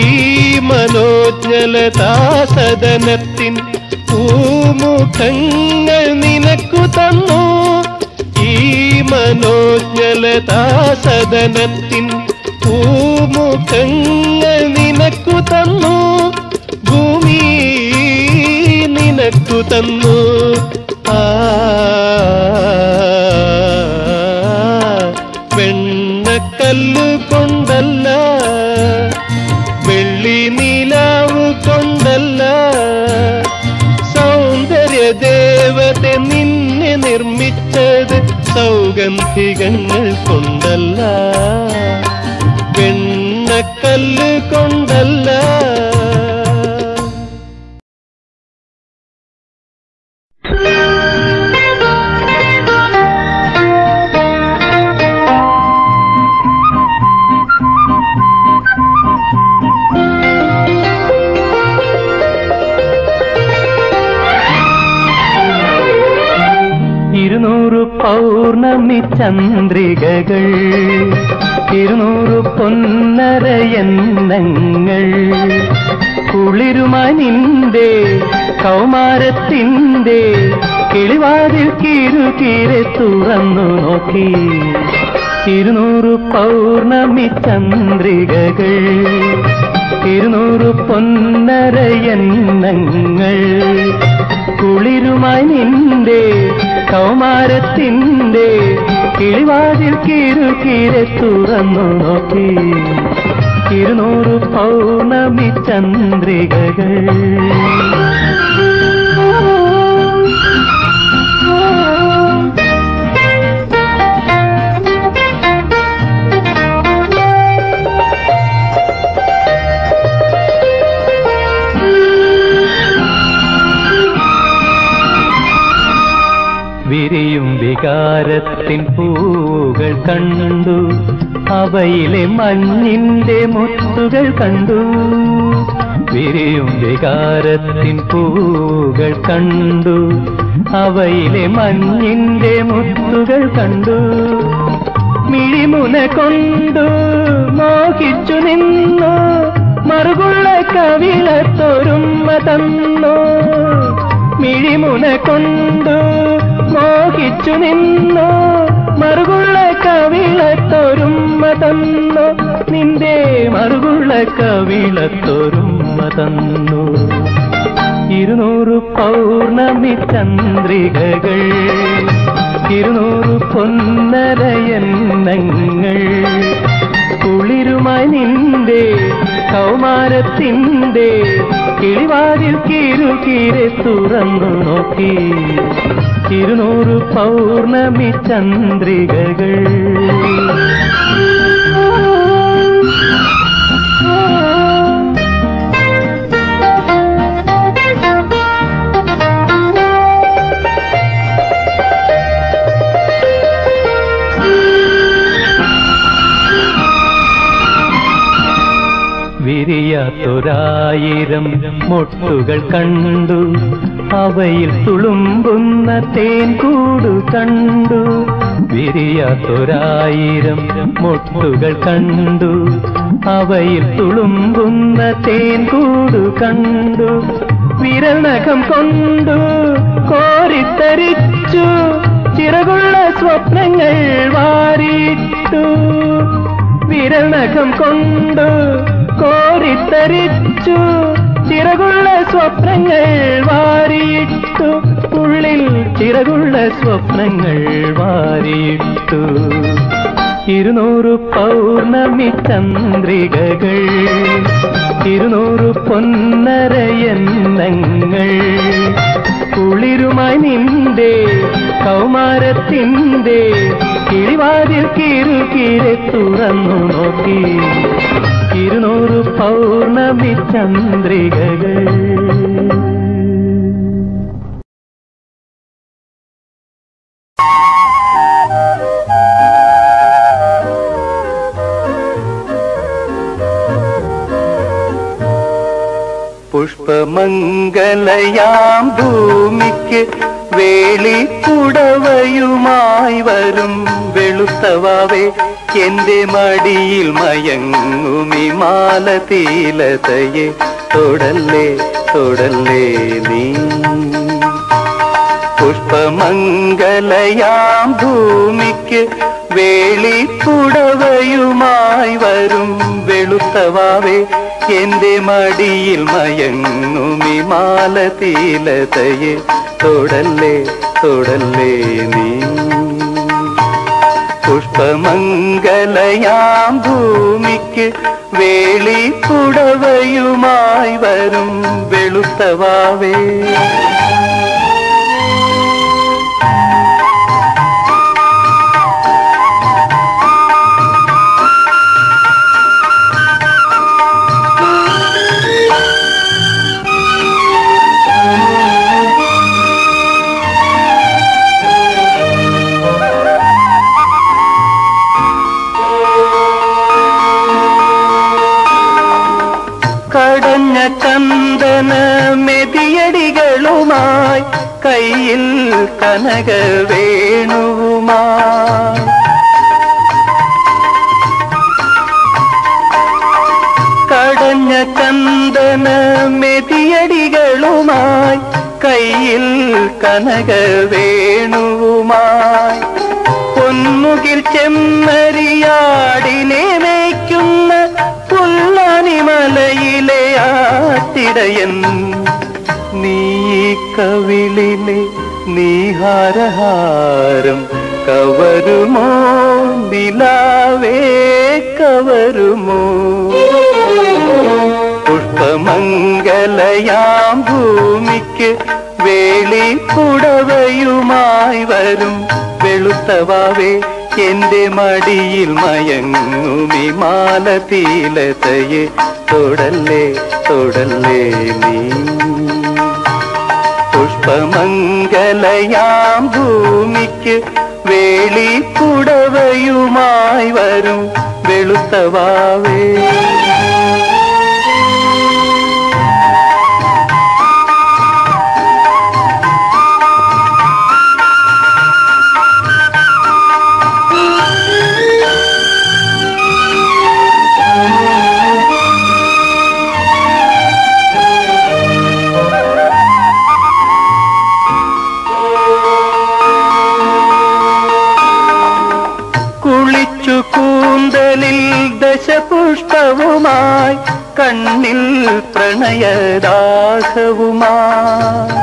Speaker 1: മനോജ്ഞലതാസദനത്തിൻ പൂമുഖങ്ങൾ നിനക്കു തന്നു ഈ മനോജ്ഞലതാസദനത്തിൻ പൂമുഖങ്ങൾ നിനക്കു തന്നു ഭൂമി നിനക്കു തന്നു ആ വെണ്ണക്കല്ല് കൊണ്ടല്ല വെള്ളി നീലാവ് കൊണ്ടല്ല സൗന്ദര്യ ദേവത നിന്നെ നിർമ്മിച്ചത് സൗഗന്ധികങ്ങൾ കൊണ്ടല്ല വെണ്ണക്കല്ല് കൊണ്ടല്ല
Speaker 2: ഇരുന്നൂറ് പൗർണമി ചന്ദ്രികകൾ ഇരുന്നൂറ് പൊന്നരയന്നങ്ങൾ കുളിരുമായി നിന്റെ കൗമാരത്തിൻ്റെ കിളിവാതിൽ കിരുകിരെ തുറന്നു നോക്കി ഇരുന്നൂറ് പൗർണമി ചന്ദ്രികകൾ ഇരുന്നൂറ് പൊന്നരയന്നങ്ങൾ കുളിരുമായി നിന്റെ കൗമാരത്തിൻ്റെ കിളിവാതിൽ കിരുകിരെ തുറന്നു നോക്കി ഇരുന്നൂറ് പൗർണമി ചന്ദ്രികകൾ വിരിയും വികാരത്തിൻ പൂകൾ കണ്ടു അവയിലെ മഞ്ഞിന്റെ മുത്തുകൾ കണ്ടു വിരിയും വികാരത്തിൻ പൂകൾ കണ്ടു അവയിലെ മഞ്ഞിന്റെ മുത്തുകൾ കണ്ടു മിഴിമുന കൊണ്ടു മോഹിച്ചു നിന്നു മറുകുള്ള കവിളത്തൊരുമ്മ തന്നു മിഴിമുന കൊണ്ടു മോഹിച്ചു നിന്നു മറുകുള്ള കവിളത്തൊരുമ്മ തന്നു നിന്റെ മറുകുള്ള കവിളത്തൊരുമ്മ തന്നു ഇരുന്നൂറ് പൗർണമി ചന്ദ്രികകൾ ഇരുന്നൂറ് പൊന്നരയന്നങ്ങൾ കുളിരുമായി നിന്റെ കൗമാരത്തിൻ്റെ കിളിവാതിൽ കിരുകിരെ തുറന്നു നോക്കി ഇരുന്നൂറ് പൗർണമി ചന്ദ്രികകൾ വിരിയാത്തൊരായിരം മൊട്ടുകൾ കണ്ടു അവയിൽ തുളുമ്പുന്ന തേൻ കൂടു കണ്ടു വിരിയാത്തൊരായിരം മൊട്ടുകൾ കണ്ടു അവയിൽ തുളുമ്പുന്ന തേൻ കൂടു കണ്ടു വിരനകം കൊണ്ടു കോരിത്തരിച്ചു ചിറകുള്ള സ്വപ്നങ്ങൾ വാരിട്ടു വിരനകം കൊണ്ടു കോരിത്തരിച്ചു ചിറകുള്ള സ്വപ്നങ്ങൾ വാരിയിട്ടു ഉള്ളിൽ ചിറകുള്ള സ്വപ്നങ്ങൾ വാരിയിട്ടു ഇരുന്നൂറ് പൗർണമി ചന്ദ്രികകൾ ഇരുന്നൂറ് പൊന്നരയന്നങ്ങൾ കുളിരുമായി നിന്റെ കൗമാരത്തിൻ്റെ കിളിവാതിൽ കിരുകിരെ തുറന്നു നോക്കി ഇരുന്നൂറ് പൗർണമി ചന്ദ്രികകൾ
Speaker 1: പുഷ്പമംഗലയാം ഭൂമിക്ക് വേളിപ്പുടവയുമായി വരും വെളുത്തവാവേ എന്റെ മടിയിൽ മയങ്ങുമി മാലതീലതയെ തൊടല്ലേ തൊടല്ലേ നീ പുഷ്പമംഗലയാം ഭൂമിക്ക് വേളിപ്പുടവയുമായി വരും വെളുത്തവാവേ എന്റെ മടിയിൽ മയങ്ങുമി മാലതീലതയെ തൊടല്ലേ തൊടല്ലേ നീ പുഷ്പമംഗലയാം ഭൂമിക്ക് വേളിപ്പുടവയുമായി വരും വെളുത്തവാവേ കടഞ്ഞ ചന്ദന മെതിയടികളുമായി കയ്യിൽ കനക വേണുവുമായി കടഞ്ഞ ചന്ദന മെതിയടികളുമായി കയ്യിൽ കനക വേണുവുമായി പൊന്മുകിൽ ചെമ്മരിയാടിനെ മേയ്ക്കുന്ന പുല്ലാനിമലയിലെ ആത്തിടയൻ നീ കവിളിലെ നീഹാരഹാരം കവരുമോ നിലാവേ കവരുമോ പുഷ്പമംഗലയാം ഭൂമിക്ക് വേളിപ്പുടവയുമായി വരും വെളുത്തവാവേ എന്റെ മടിയിൽ മയങ്ങുമി മാലതീലതയെ തൊടല്ലേ തൊടല്ലേ നീ പുഷ്പമംഗലയാം ഭൂമിക്ക് വേളിപ്പുടവയുമായി വരും വെളുത്തവാവേ കുളിച്ചു കൂന്തലിൽ ദശപുഷ്പവുമായി കണ്ണിൽ പ്രണയദാഹവുമായി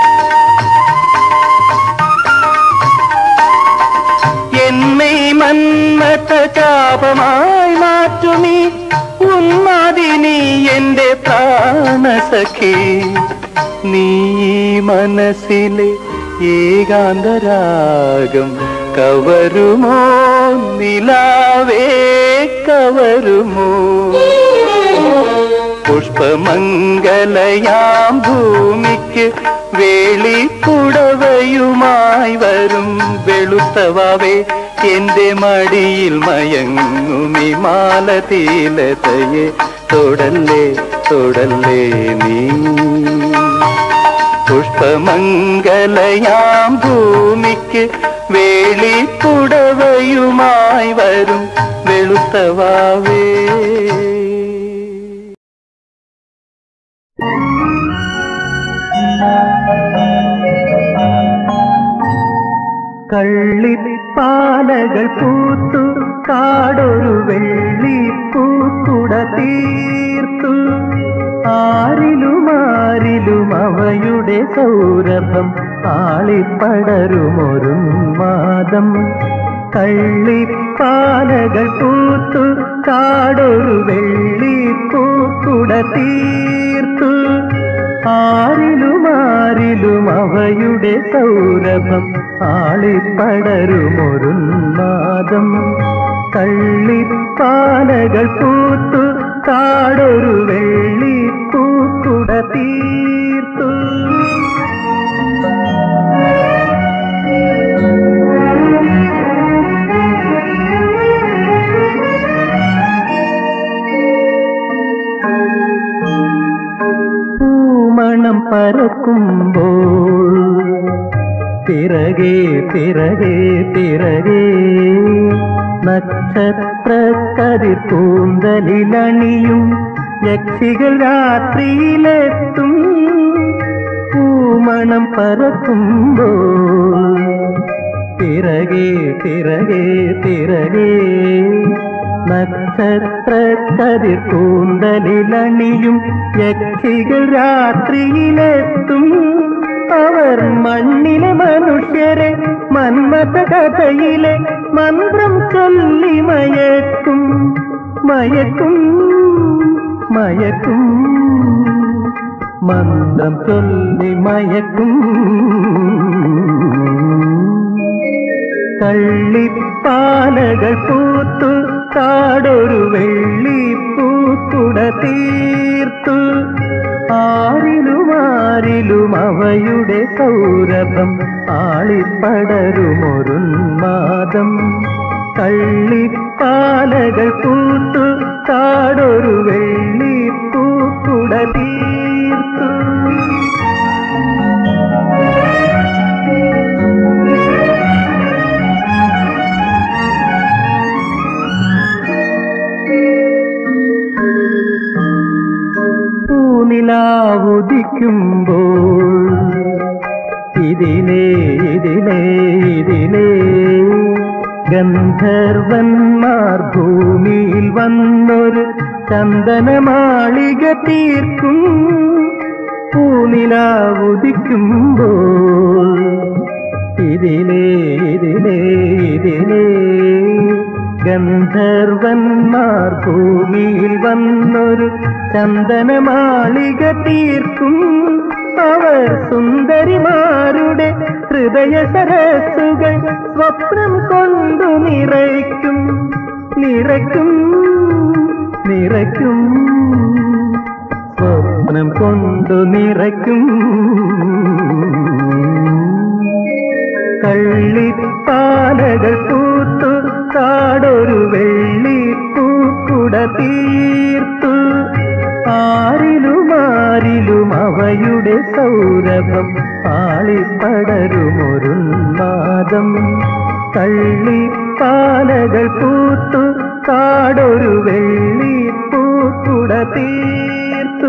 Speaker 1: എന്നെ മന്മത ചാപമായി മാറ്റുമീ ഉന്മാദിനി എന്റെ പ്രാണസഖി നീ മനസ്സിലെ ഏകാന്തരാഗം കവരുമോ നിലാവേ കവരുമോ പുഷ്പമംഗലയാം ഭൂമിക്ക് വേളിപ്പുടവയുമായി വരും വെളുത്തവാവേ എന്റെ മടിയിൽ മയങ്ങുമി മാലതീലതയെ തൊടല്ലേ തൊടല്ലേ നീ പുഷ്പമംഗലയാം ഭൂമിക്ക് വേളിപ്പുടവയുമായി വരും വെളുത്തവാവേ
Speaker 2: കള്ളിപ്പാലകൾ പൂത്തു കാടൊരു വെള്ളിപ്പൂക്കുട തീർത്തു ആരിലും ആരിലും അവയുടെ സൗരഭം ആളിപ്പടരുമൊരുന്മാദം കള്ളിപ്പാലകൾ കള്ളിപ്പാലകൾ പൂത്തു കാടൊരു വെള്ളിപ്പൂക്കുട തീർത്തു ആരിലും ആരിലും അവയുടെ സൗരഭം ആളിപ്പടരുമൊരുന്മാദം കള്ളിപ്പാലകൾ പൂത്തു കാടൊരു വെള്ളിപ്പൂക്കുട തീർത്തു പൂമണം പരക്കുമ്പോൾ പിറകെ പിറകെ പിറകെ നക്ഷത്ര കതിർ പൂന്തലിലണിയും യക്ഷികൾ രാത്രിയിലെത്തും പൂമണം പരക്കുമ്പോൾ പിറകെ പിറകെ പിറകെ നക്ഷത്ര കതിർ കൂന്തലിലണിയും യക്ഷികൾ രാത്രിയിലെത്തും അവർ മണ്ണിലെ മനുഷ്യരെ മന്മത കഥയിലെ മന്ത്രം ചൊല്ലി മയക്കും മയക്കും മയക്കും മന്ത്രം ചൊല്ലി മയക്കും കള്ളിപ്പാലകൾ പൂത്തു കാടൊരു വെള്ളിപ്പൂക്കുട തീർത്തു ആരിലും ആരിലും അവയുടെ സൗരഭം ആളിപ്പടരുമൊരുന്മാദം കള്ളിപ്പാലകൾ പൂത്തു കാടൊരു വെള്ളിപ്പൂക്കുട തീർത്തു പൂനിലാവുദിക്കുമ്പോൾ ഇതിലേ ഇതിലേ ഇതിലേ ഗന്ധർവന്മാർ ഭൂമിയിൽ വന്നൊരു ചന്ദനമാളിക തീർക്കും പൂനിലാവുദിക്കുമ്പോൾ ഇതിലേ ഇതിലേ ഇതിലേ ഗന്ധർവന്മാർ ഭൂമിയിൽ വന്നൊരു ചന്ദനമാളിക തീർക്കും അവർ സുന്ദരിമാരുടെ ഹൃദയ സരസ്സുകൾ സ്വപ്നം കൊണ്ടു നിറയ്ക്കും നിറയ്ക്കും നിറയ്ക്കും സ്വപ്നം കൊണ്ടു നിറയ്ക്കും കള്ളിപ്പാലകൾ പൂത്തു കാടൊരു വെള്ളിപ്പൂക്കുട തീർത്തു ആരിലും ആരിലും അവയുടെ സൗരഭം ആളിപ്പടരുമൊരുന്മാദം കള്ളിപ്പാലകൾ പൂത്തു കാടൊരു വെള്ളിപ്പൂക്കുട തീർത്തു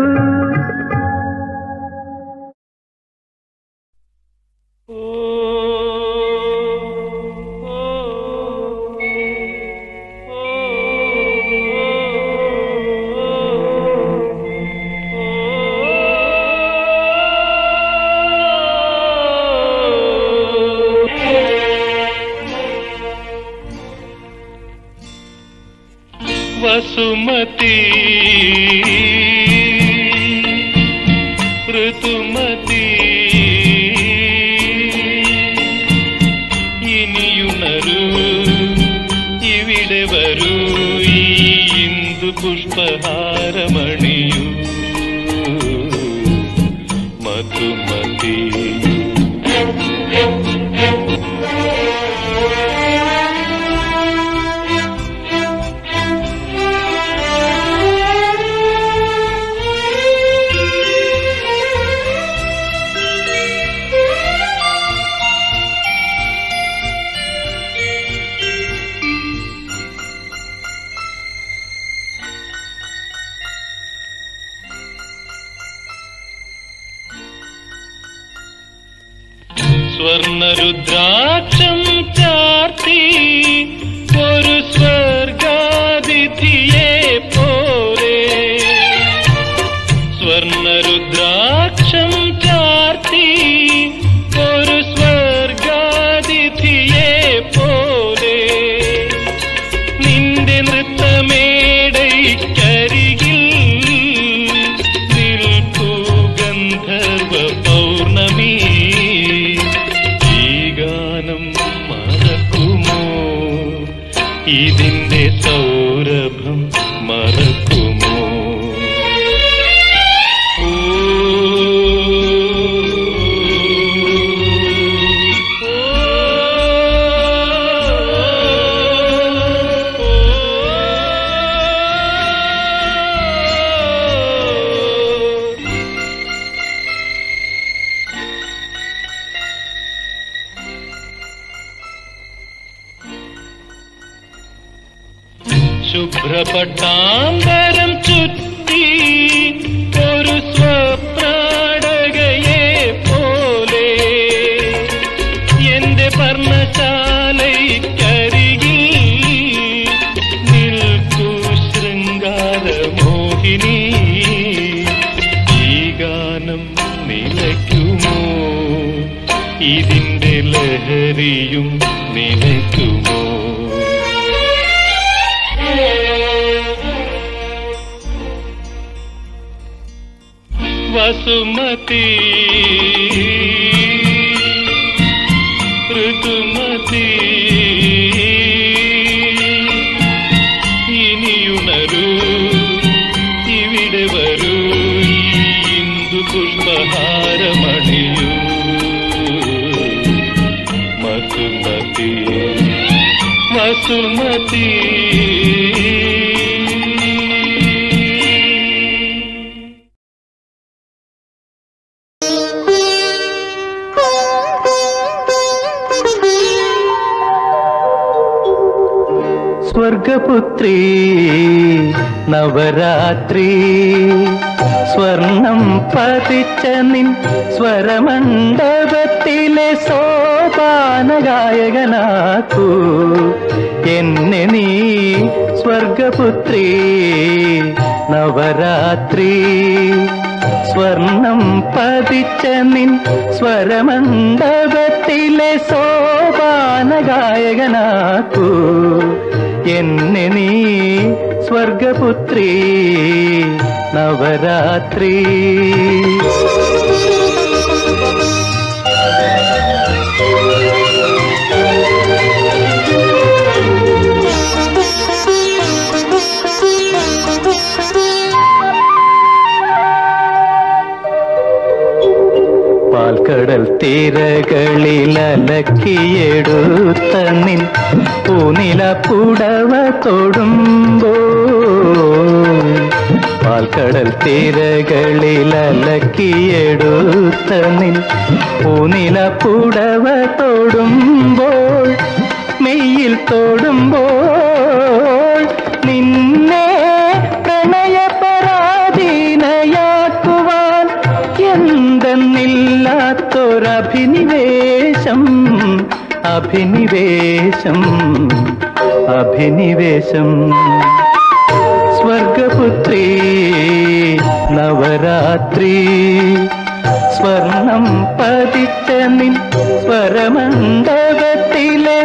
Speaker 1: വസുമതി ഋതുമതി ഇനിയുണരൂ ഇവിടെ വരൂ ഈ ഇന്ദു പുഷ്പഹാരമണിയൂ മധുമതി സ്വർണരുദ്രാക്ഷം ചാർത്തി ഒരു സ്വർഗാതിഥിയെ പോലെ സ്വർണരുദ്രാക്ഷം ചാർത്തി ഒരു സ്വർഗാതിഥിയെ പോലെ ഇതിന്റെ സൗരഭം മറക്കുമോ ഓ, ഓ, ഓ. ശുഭ്രപട്ടാന്തരം ചുറ്റി ഒരു സ്വപ്രാടകയെ പോലെ എന്റെ പർണശാലയ്ക്കരികിൽ നിൽക്കൂ ശൃംഗാര മോഹിനി ഈ ഗാനം നിലയ്ക്കുമോ ഇതിന്റെ ലഹരിയും നിലയ്ക്കുമോ വസുമതി ഋതുമതി ഇനിയുണരൂ ഇവിടെ വരൂ ഈ ഇന്ദു പുഷ്പഹാരമണിയൂ മധുമതി വസുമതി
Speaker 2: സ്വർഗപുത്രി നവരാത്രി സ്വർണം പതിച്ച നിൻ സ്വരമണ്ഡപത്തിലെ സോപാനഗായകനാക്കൂ എന്നെ നീ സ്വർഗപുത്രി നവരാത്രി സ്വർണം പതിച്ച നിൻ സ്വരമണ്ഡപത്തിലെ സോപാനഗായകനാക്കൂ എന്നെ നീ സ്വർഗപുത്രി നവരാത്രി പാൽക്കടൽ തീരകളിൽ അലക്കിയെടുത്ത നിൻ പൂനില പുടവ തൊടുമ്പോ പാൽക്കടൽ തീരകളിൽ അലക്കിയെടുത്ത നിൻ പൂനില പുടവ തൊടുമ്പോൾ മെയ്യിൽ തൊടുമ്പോൾ നിന്നെ പ്രണയപരാധീനയാക്കുവാൻ എന്തെന്നില്ലാത്തൊരഭിനിവേശം അഭിനിവേശം അഭിനിവേശം സ്വർഗപുത്രി നവരാത്രി സ്വർണം പതിച്ച നിൻ സ്വരമണ്ഡപത്തിലെ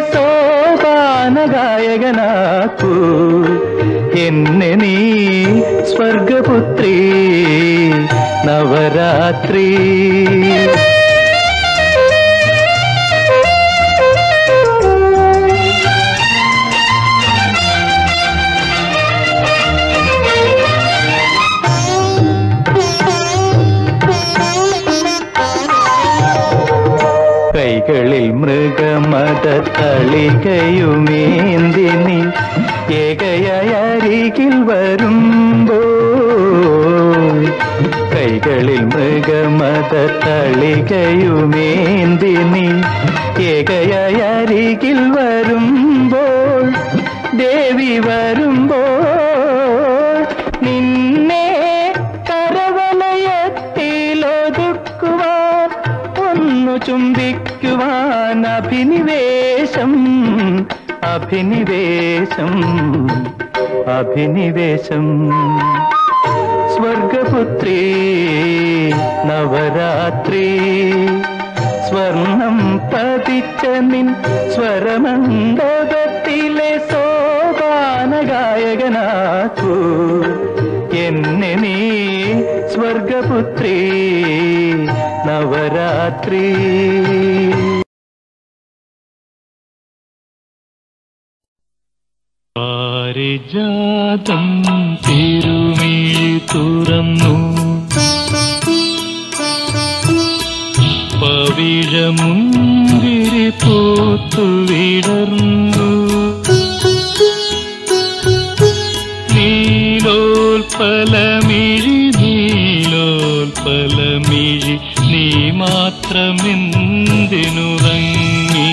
Speaker 2: സോപാനഗായകനാക്കൂ എന്നെ നീ സ്വർഗപുത്രി നവരാത്രി കൈകളിൽ മൃഗമത തളികയുമേന്തിനി ഏകയായി അരികിൽ വരുമ്പോ കൈകളിൽ മൃഗമത തളികയുമേന്തിനി ഏകയായി അരികിൽ വരുമ്പോൾ ദേവി വരുമ്പോൾ നിന്നെ കരവലയത്തിലൊതുക്കുവാൻ ഒന്നു ചുംബിക്കുവാൻ അഭിനിവേശം അഭിനിവേശം അഭിനിവേശം സ്വർഗപുത്രി നവരാത്രി സ്വർണം പതിച്ച നിൻ സ്വരമണ്ഡപത്തിലെ സോപാനഗായകനാക്കൂ എന്നെ നീ സ്വർഗപുത്രി നവരാത്രി
Speaker 1: പാരിജാതം തിരുമിഴി തുറന്നു പവിഴമുന്തിരി പൂത്തു വിടർന്നു നീലോൽപലമിഴി നീലോൽപലമിഴി നീ മാത്രമെന്തിനുറങ്ങി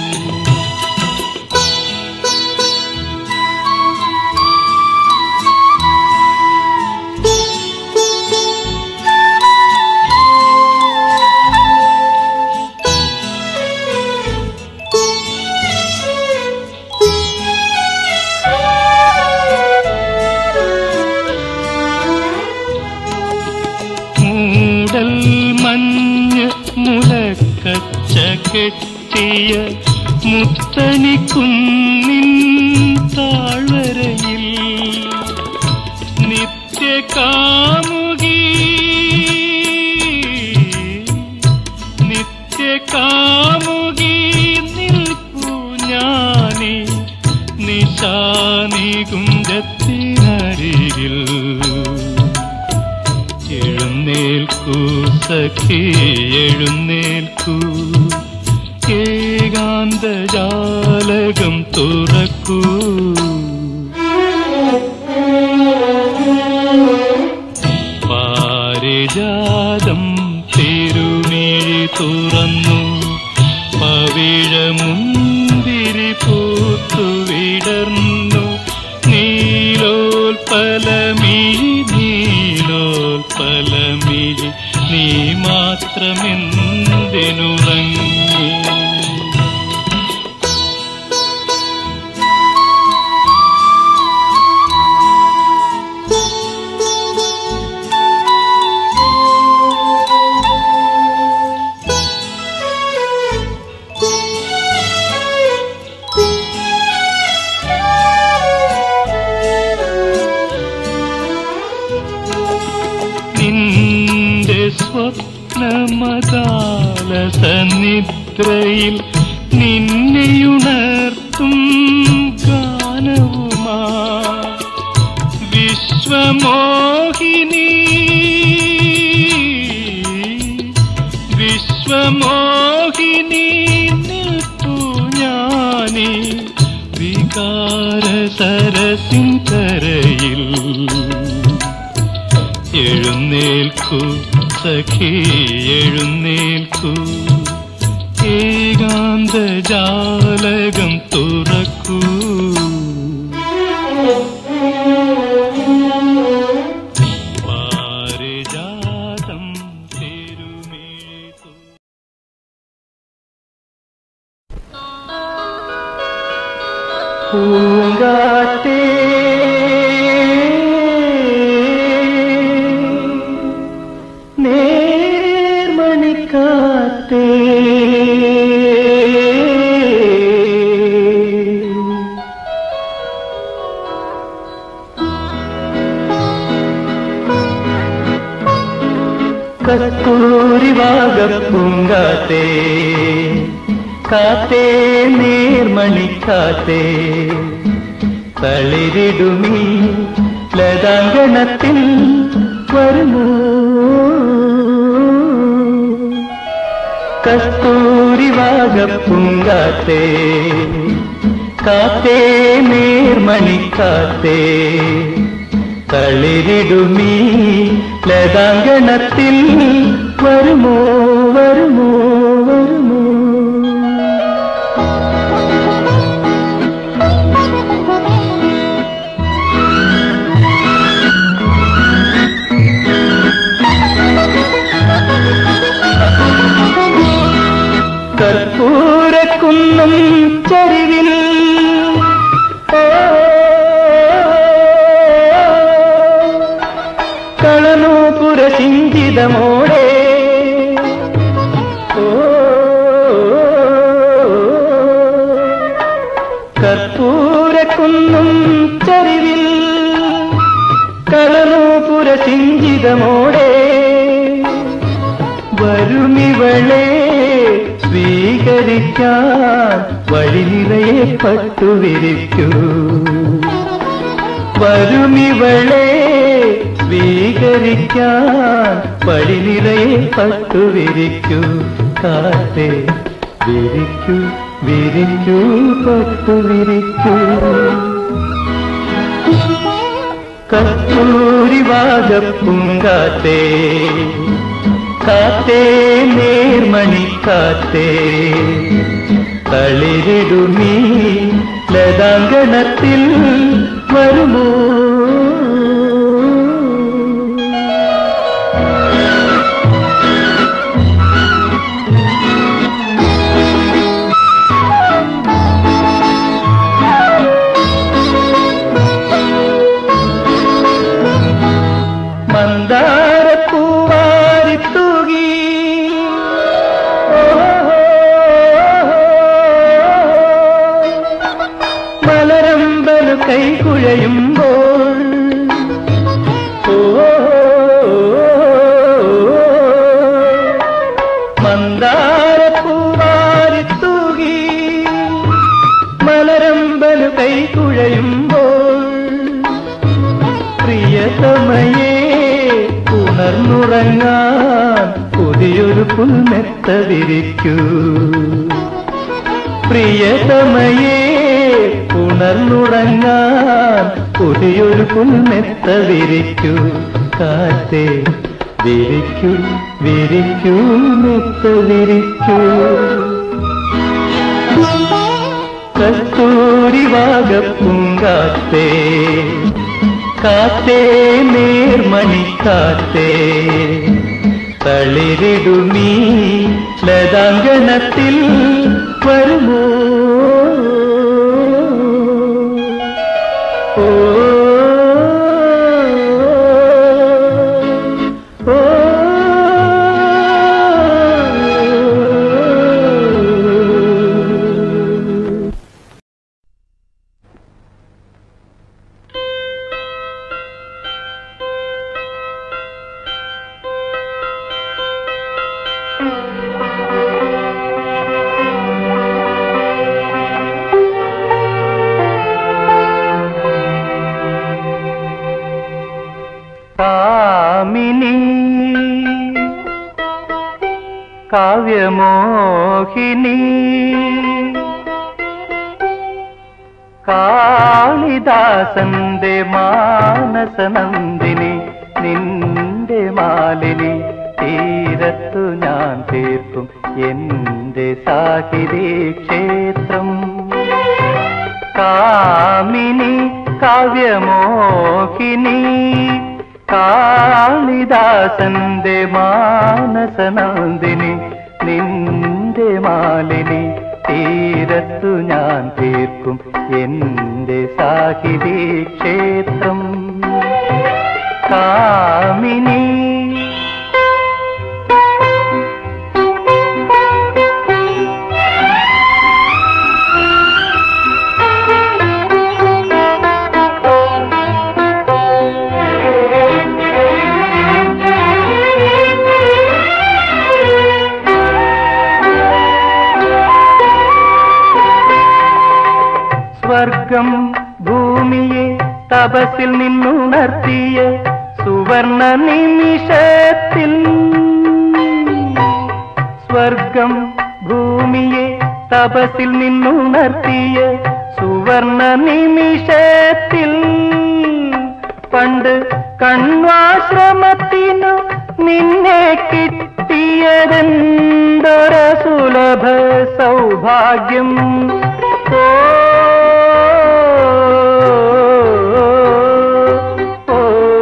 Speaker 1: മൂടൽ മഞ്ഞ് മുലക്കച്ച കെട്ടിയ മുത്തണിക്കുന്നിൻ താഴ്വരയിൽ നിത്യകാമുകി നിത്യകാമുകി നിൽപ്പു ഞാനീ നിശാനികുഞ്ചത്തിനരികിൽ എഴുന്നേൽക്കൂ സഖി എഴുന്നേൽക്കൂ ഏകാന്തജാലകം തുറക്കൂ പാരിജാതം തിരുമിഴി തുറന്നു പവിഴമുന്തിരി പൂത്തു വിടർന്നു നീലോൽപലമിഴി നീലോൽപലമിഴി നീ മാത്രമെന്തിനുറങ്ങി നിന്റെ സ്വപ്നമതാല സന്നിദ്രയിൽ നിന്നെയുണർത്തും ഗാനവുമാ വിശ്വമോഹിനി വിശ്വമോഹിനി നിൽപ്പു ഞാനീ വികാര സരസിൻ കരയിൽ എഴുന്നേൽക്കൂ സഖി എഴുന്നേൽക്കൂ ഏകാന്തജാലകം തുറക്കൂ പാരിജാതം തിരുമേതു
Speaker 2: പൂങ്കാറ്റേ നേർമണിക്കാറ്റേ കസ്തൂരി വാഗപ്പൂങ്കാറ്റേ കാത്തേ നീർമണിക്കാത്തേ തളിരിടുമീ ലതാങ്കണത്തിൽ വരുമോ കസ്തൂരി വാഗപ്പൂങ്കാത്തേ കാത്തേ നീർമണിക്കാത്തേ തളിരിടുമീ ലതാങ്കണത്തിൽ വരുമോ വരുമോ വരുമോ കർപ്പൂരക്കുന്നും ചരിവിൽ ഓ, കളനൂപുര സിഞ്ചിതമോടെ ഓ, കർപ്പൂരക്കുന്നും ചരിവിൽ കളനൂപുര സിഞ്ചിതമോടെ വരുമിവളെ സ്വീകരിക്കാൻ വഴി നിറയെ പട്ടുവിരിക്കൂ വരുമിവളെ സ്വീകരിക്കാൻ പടി നിറയെ പട്ടുവിരിക്കൂ കാറ്റേ വിരിക്കൂ വിരിക്കൂ പട്ടുവിരിക്കൂ കസ്തൂരി വാഗപ്പൂങ്കാറ്റേ കാത്തേ നേർമണി കാത്തേ തളിരിടുമീ ലതാങ്കണത്തിൽ വരുമോ മന്ദാരപ്പൂവാരിത്തൂകി മലരമ്പലു കൈകുഴയുമ്പോൾ ഓ മന്ദാരപ്പൂവാരിത്തൂകി മലരമ്പലു കൈകുഴയുമ്പോൾ പ്രിയതമയേ ഉണർന്നുറങ്ങാൻ പുതിയൊരു പുൽമെത്ത വിരിക്കൂ പ്രിയതമയേ ഉണർന്നുറങ്ങാൻ പുതിയൊരു പുൽമെത്ത വിരിക്കൂ കാറ്റേ വിരിക്കൂ വിരിക്കൂ മെത്ത വിരിക്കൂ കസ്തൂരി വാഗപ്പൂങ്കാത്തേ കാത്തേ നേർമണി കാത്തേ തളിരിടുമീ ലതാങ്കണത്തിൽ വരുമോ ഓ ഓ കാമിനി കാവ്യമോഹിനി കാളിദാസന്റെ മാനസനന്ദിനി നിന്റെ മാലിനി തീരത്തു ഞാൻ തീർക്കും എന്റെ സാഹിതി ക്ഷേത്രം കാമിനി കാവ്യമോഹിനി കാളിദാസന്റെ മാനസനന്ദിനി നിന്റെ മാലിനി തീരത്തു ഞാൻ തീർക്കും എന്റെ സാഹിതി ക്ഷേത്രം കാമിനി സ്വർഗം ഭൂമിയെ തപസിൽ നിന്നുണർത്തിയ സുവർണ നിമിഷത്തിൽ സ്വർഗം ഭൂമിയെ തപസിൽ നിന്നുണർത്തിയ സുവർണ നിമിഷത്തിൽ പണ്ട് കണ്വാശ്രമത്തിനു നിന്നെ കിട്ടിയതെന്തൊര സുലഭ സൗഭാഗ്യം ഓ ഓ,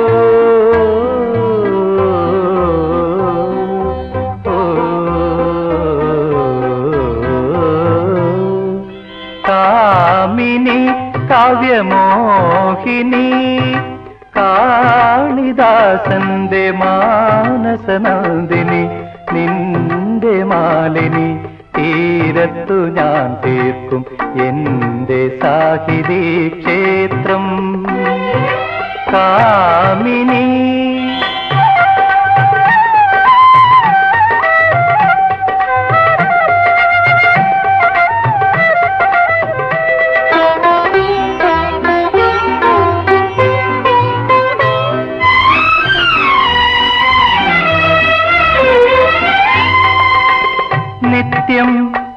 Speaker 2: കാമിനി കാവ്യമോഹിനി കാളിദാസന്റെ മാനസനന്ദിനി നിന്റെ മാലിനി തീരത്തു ഞാൻ തീർക്കും എന്റെ സാഹിതി ക്ഷേത്രം കാമിനി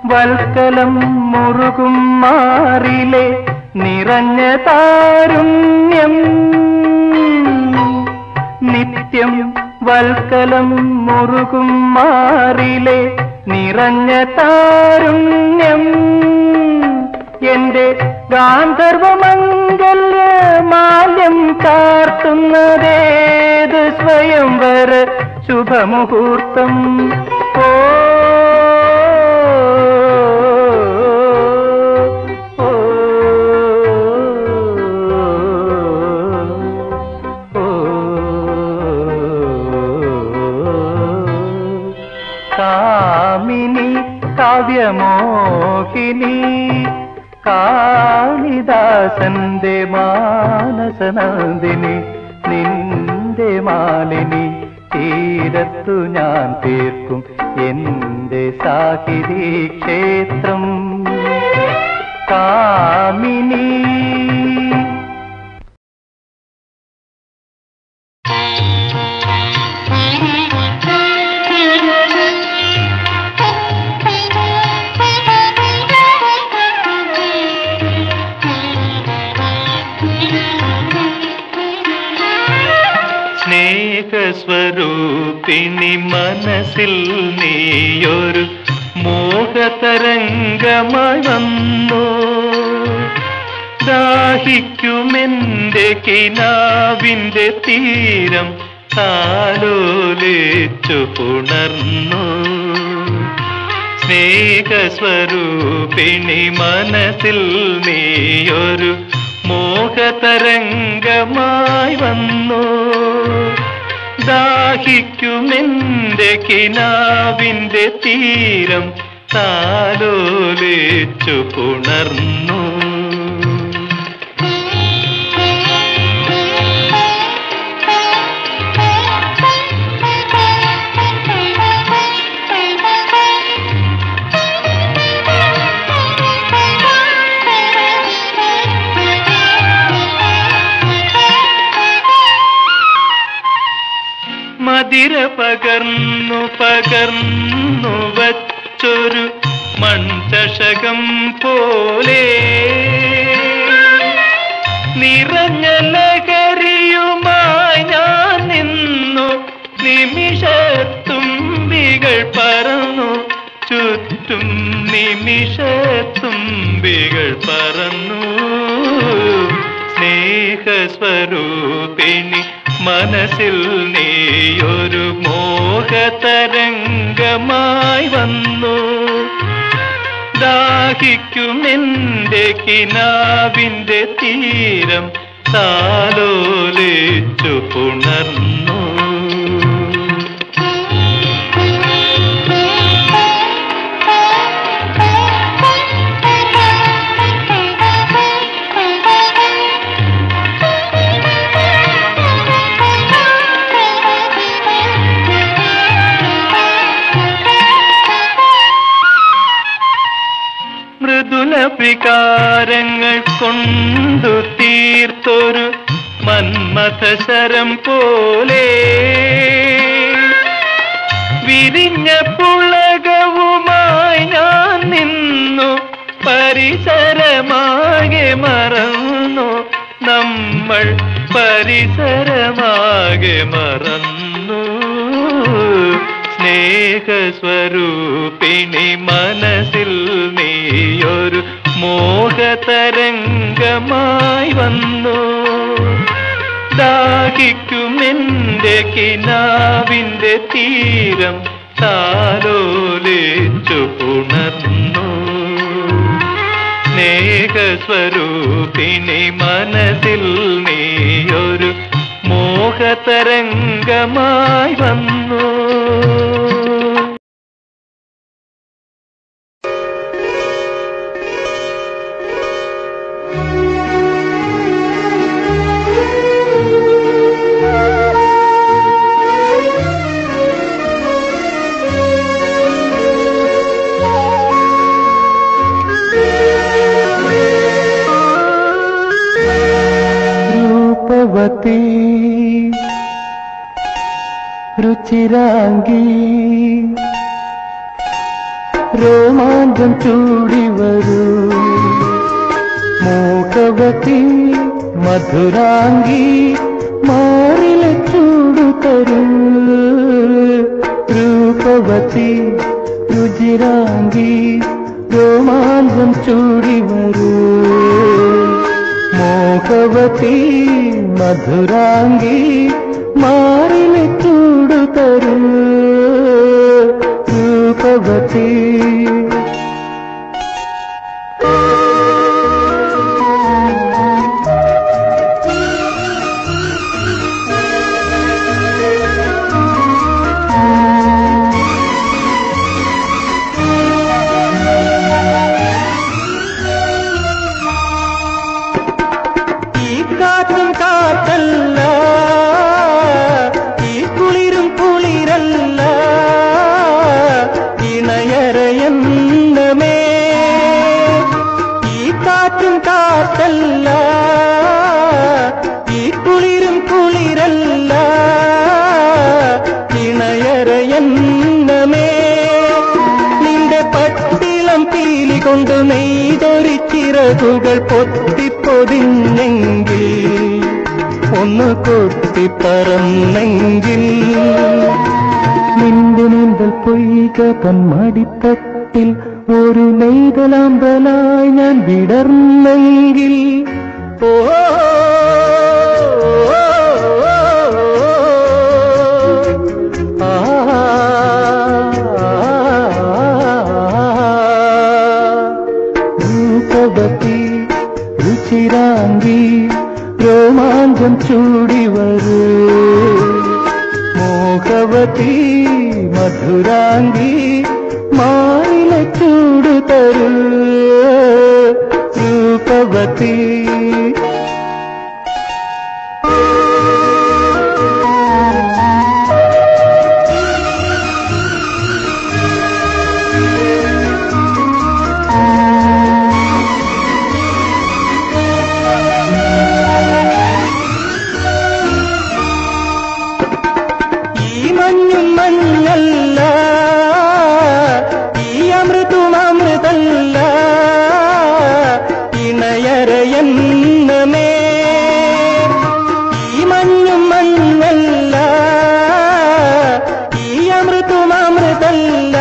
Speaker 2: വൽക്കലം മുറുകും മാറിലെ നിറഞ്ഞ താരുണ്യം നിത്യം വൽക്കലം മുറുകും മാറിലെ നിറഞ്ഞ താരുണ്യം എന്റെ ഗാന്ധർവമംഗല്യ മാല്യം ചാർത്തുന്നതേത് സ്വയംവര ശുഭമുഹൂർത്തം ഓ ഓ, ഓ, കാമിനി കാവ്യമോഹിനി കാളിദാസന്റെ മാനസനന്ദിനി നിന്റെ മാലിനി തീരത്തു ഞാൻ തീർക്കും എന്റെ സാഹിതി ക്ഷേത്രം കാമിനി
Speaker 1: സ്നേഹസ്വരൂപിണി മനസ്സിൽ നീയൊരു മോഹതരംഗമായി വന്നു ദാഹിക്കുമെന്റെ കിനാവിന്റെ തീരം താലോലിച്ചു പുണർന്നു സ്നേഹസ്വരൂപിണി മനസ്സിൽ നീയൊരു മോഹതരംഗമായി വന്നു ദാഹിക്കുമെന്റെ കിനാവിന്റെ തീരം താലോലിച്ചു പുണർന്നു മതിര പകർന്നു പകർന്നു വച്ചൊരു മൺചഷകം പോലെ നിറഞ്ഞ ലഹരിയുമായി ഞാൻ നിന്നു നിമിഷത്തുമ്പികൾ പറന്നു ചുറ്റും നിമിഷത്തുമ്പികൾ പറന്നു സ്നേഹസ്വരൂപിണി മനസ്സിൽ നീയൊരു മോഹതരംഗമായി വന്നു ദാഹിക്കുമെന്റെ കിനാവിന്റെ തീരം താലോലിച്ചു പുണർന്നു മൃദുല വികാരങ്ങൾ കൊണ്ടു തീർത്തൊരു മന്മഥശരം പോലെ വിരിഞ്ഞ പുളകവുമായി ഞാൻ നിന്നു പരിസരമാകെ മറന്നു നമ്മൾ പരിസരമാകെ മറന്നു സ്നേഹസ്വരൂപിണി മനസ്സിൽ നീയൊരു മോഹതരംഗമായി വന്നു ദാഹിക്കുമെന്റെ കിനാവിന്റെ തീരം താലോലിച്ചു പുണർന്നു സ്നേഹസ്വരൂപിണി മനസ്സിൽ നീയൊരു മോഹതരംഗമായി വന്നു
Speaker 2: രൂപവതി രുചിരാംഗി രോമ രോമാഞ്ചം ചൂടി വരൂ മൂകവതി മധുരാംഗി മാറിലെ ചൂടു തരൂ രൂപവതി രുചിരാംഗി രോമാഞ്ചം ചൂടി വരൂ മോഹവതി മധുരാംഗി മാറിലെ ചൂടു തരൂ രൂപവതി ഈ കാറ്റും കാറ്റല്ല ഈ കുളിരും കുളിരല്ല ഇണയറയെന്നമേ ഈ കാറ്റും കാറ്റല്ല ഈ കുളിരും കുളിരല്ല ഇണയറയെന്നമേ നിന്റെ പട്ടിളം പീലി കൊണ്ട് നെയ്തൊരിച്ചിറകുകൾ പൊത്തിപ്പൊതിഞ്ഞെങ്കിൽ ഒന്ന് കൊത്തിപ്പറന്നെങ്കിൽ നിന്റെ നീന്തൽ പൊയ്ക തന്മടിത്തട്ടിൽ ഒരു നെയ്തലാമ്പലായി ഞാൻ വിടർന്നെങ്കിൽ ഓ രൂപവതി രുചിരാംഗി രോമാഞ്ചം ചൂടി വരൂ മോഹവതി മധുരാംഗി മാറിലെ ചൂട് തരൂ രൂപവതി ഈ മഞ്ഞും മഞ്ഞല്ല ഈ അമൃതും അമൃതല്ല ഇണയരയെന്നമേ ഈ മഞ്ഞും മഞ്ഞല്ല ഈ അമൃതും അമൃതല്ല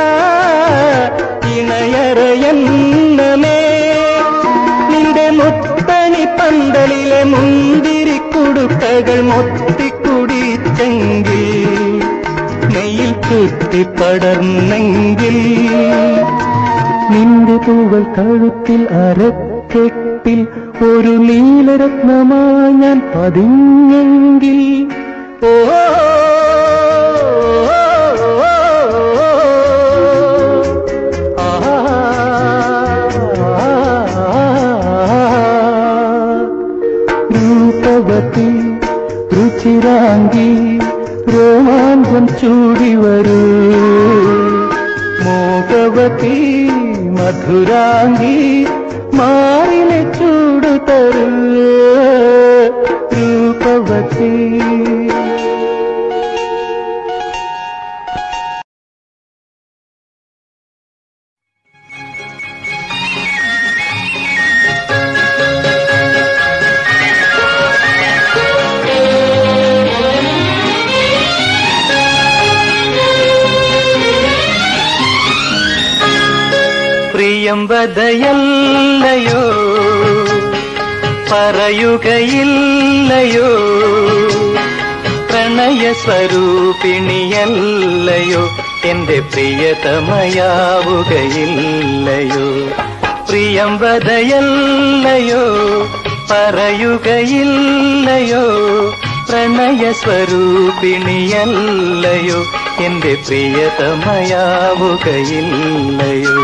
Speaker 2: ഇണയരയെന്നമേ നിന്റെ മുത്തണി പന്തലിലെ മുന്തിരി കുടുക്കകൾ മൊത്തിക്കുടിച്ചെങ്കിൽ നെയ്യിൽ ചുറ്റിപ്പടർന്നെങ്കിൽ നിന്റെ തൂവൽ കഴുത്തിൽ അരക്കെട്ടിൽ ഒരു നീലരത്നമായി ഞാൻ പതിഞ്ഞെങ്കിൽ ഓ രൂപവതി രുചിരാംഗി രോമാഞ്ചം ചൂടി വരൂ മോഹവതി മധുരാംഗി മാറിലെ ചൂട് തരൂ രൂപവതി പ്രിയംവദയല്ലയോ പറയുകയില്ലയോ പ്രണയ സ്വരൂപിണിയല്ലയോ എന്റെ പ്രിയതമയാവുകയില്ലയോ പ്രിയംവദയല്ലയോ പറയുകയില്ലയോ പ്രണയ സ്വരൂപിണിയല്ലയോ എന്റെ പ്രിയതമയാവുകയില്ലയോ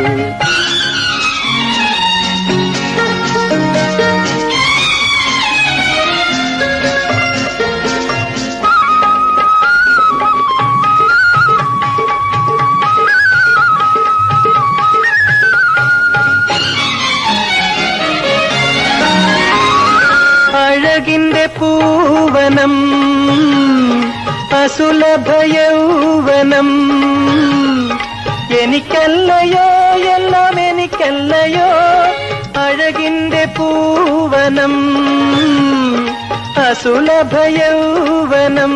Speaker 2: അഴകിന്റെ പൂവനം അസുലഭയൗവനം എനിക്കല്ലയോ പൂവനം അസുലഭയൗവനം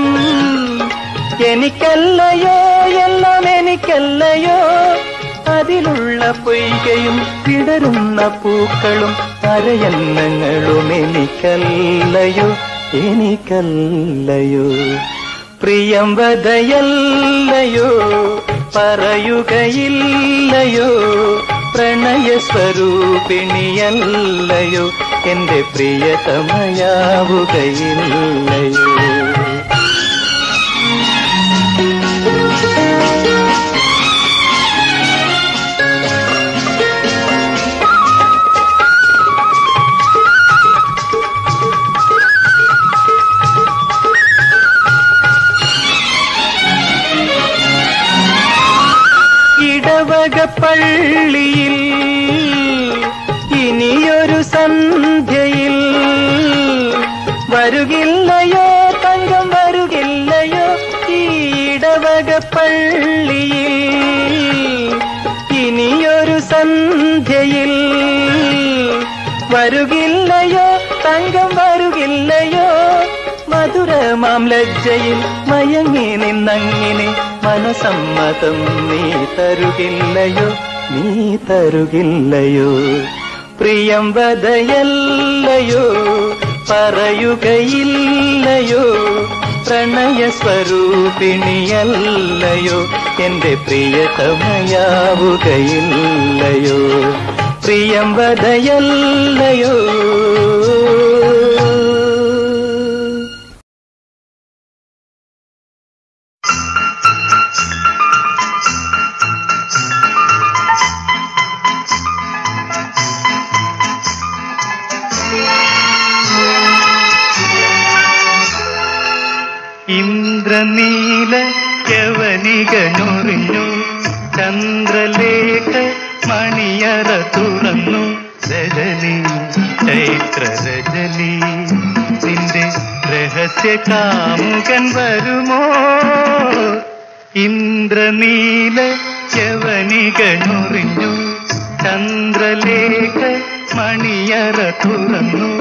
Speaker 2: എനിക്കല്ലയോ എല്ലാം എനിക്കല്ലയോ അതിലുള്ള പൊയ്കയും വിടരുന്ന പൂക്കളും അരയന്നങ്ങളും എനിക്കല്ലയോ എനിക്കല്ലയോ പ്രിയം വതയല്ലയോ പറയുകയില്ലയോ പ്രണയസ്വരൂപിണിയല്ലയോ എന്റെ പ്രിയതമയാവുകയില്ലയോ ഇടവക പള്ളിയിൽ ഇനിയൊരു സന്ധ്യയിൽ വരുകില്ലയോ തങ്കം വരുകില്ലയോ ഈ ഇടവക പള്ളിയിൽ ഇനിയൊരു സന്ധ്യയിൽ വരുകില്ലയോ തങ്കം വരുകില്ലയോ മധുരമാം ലജ്ജയിൽ മയങ്ങി നിന്നങ്ങിനെ മനസമ്മതം നീ തരുകില്ലയോ നീ തരുകില്ലയോ പ്രിയം വതയല്ലയോ പറയുകയില്ലയോ പ്രണയസ്വരൂപിണിയല്ലയോ എന്റെ പ്രിയതമയാവുകയില്ലയോ പ്രിയം വതയല്ലയോ
Speaker 1: ഇന്ദ്രനീല യവനികനൊറിഞ്ഞു ചന്ദ്രലേഖ മണിയറ തുറന്നു രജനി ചൈത്ര രജനി നിന്റെ രഹസ്യ കാമുകൻ വരുമോ ഇന്ദ്രനീല യവനികനൊറിഞ്ഞു ചന്ദ്രലേഖ മണിയറ തുറന്നു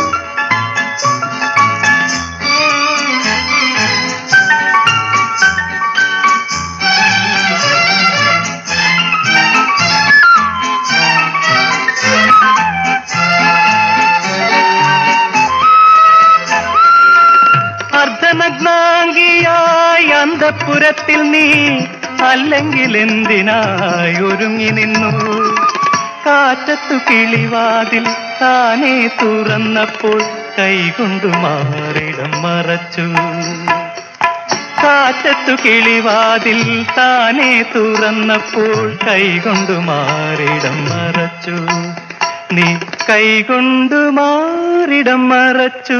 Speaker 1: അർദ്ധനഗ്നാംഗിയായി അന്തപുരത്തിൽ നീ അല്ലെങ്കിൽ എന്തിനായി ഒരുങ്ങി നിന്നു കാറ്റത്തു കിളിവാതിൽ താനേ തുറന്നപ്പോൾ കൈകൊണ്ടു മാറിടം മറച്ചു കാറ്റത്തു കിളിവാതിൽ താനേ തുറന്നപ്പോൾ കൈകൊണ്ടു മാറിടം മറച്ചു നീ കൈകൊണ്ടു മാറിടം മറച്ചു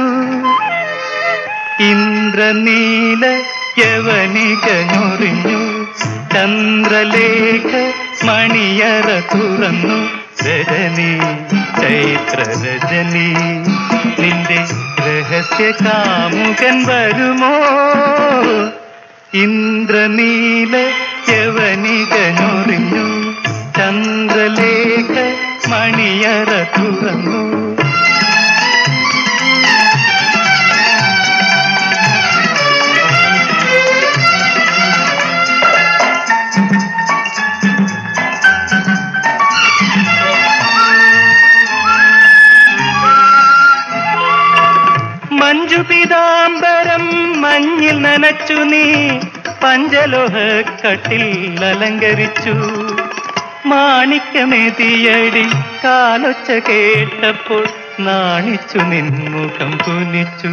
Speaker 1: ഇന്ദ്രനീല യവനികനൊറിഞ്ഞു ചന്ദ്രലേഖ മണിയറ തുറന്നു രജനി ചൈത്ര രജനി നിന്റെ രഹസ്യ കാമുകൻ വരുമോ ഇന്ദ്രനീല യവനികനൊറിഞ്ഞു ചന്ദ്രലേഖ മണിയറ തുറന്നു മഞ്ജു പീതാംബരം മഞ്ഞിൽ നനച്ചു നീ പഞ്ചലോഹ കട്ടിൽ അലങ്കരിച്ചു മാണിക്യമേതിയടി കാലൊച്ച കേട്ടപ്പോൾ നാണിച്ചു നിൻമുഖം കുനിച്ചു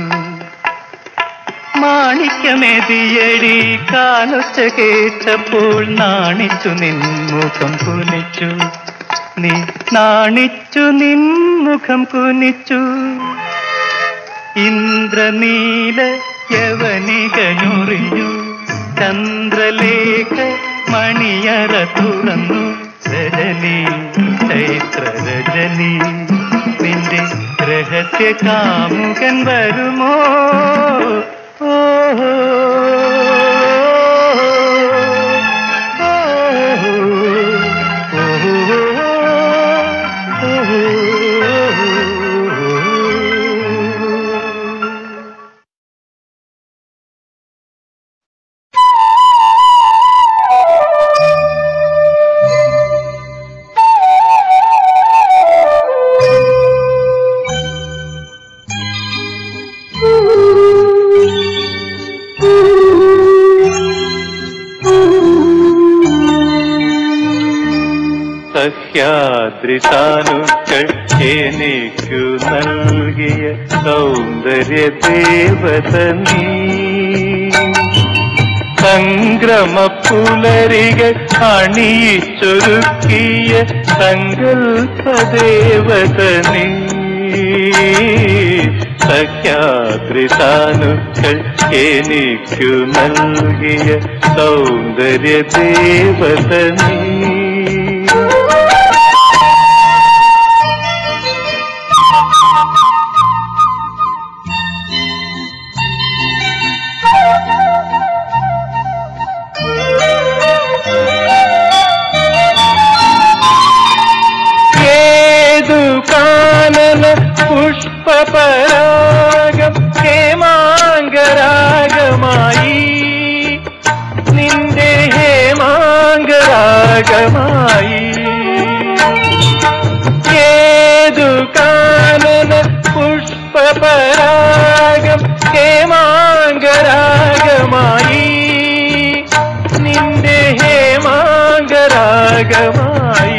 Speaker 1: മാണിക്യമേതിയടി കാലൊച്ച കേട്ടപ്പോൾ നാണിച്ചു നിൻമുഖം കുനിച്ചു നീ നാണിച്ചു നിൻമുഖം കുനിച്ചു ഇന്ദ്രനീല യവനികനുറിഞ്ഞു ചന്ദ്രലേഖ മണിയറ തുറന്നു രജനി ചൈത്ര രജനി നിന്റെ രഹസ്യ കാമുകൻ വരുമോ ഓഹോ ഓഹോ ഓഹോ സഖ്യാദ്രി സാനുക്കൾ എനിക്കു നൽകിയ സൗന്ദര്യ ദേവത നീ സംക്രമ പുലരികൾ അണിയിച്ചൊരുക്കിയ സങ്കൽപ്പദേവത നീ സഖ്യാദ്രി സാനുക്കൾ എനിക്കു നൽകിയ സൗന്ദര്യ ദേവത നീ ഏതു കാനന പുഷ്പപരാഗം ഹേമാങ്കരാഗമായി നിന്റെ ഹേമാങ്കരാഗമായി ഏതു കാനന പുഷ്പപരാഗം ഹേമാങ്കരാഗമായി നിന്റെ ഹേമാങ്കരാഗമായി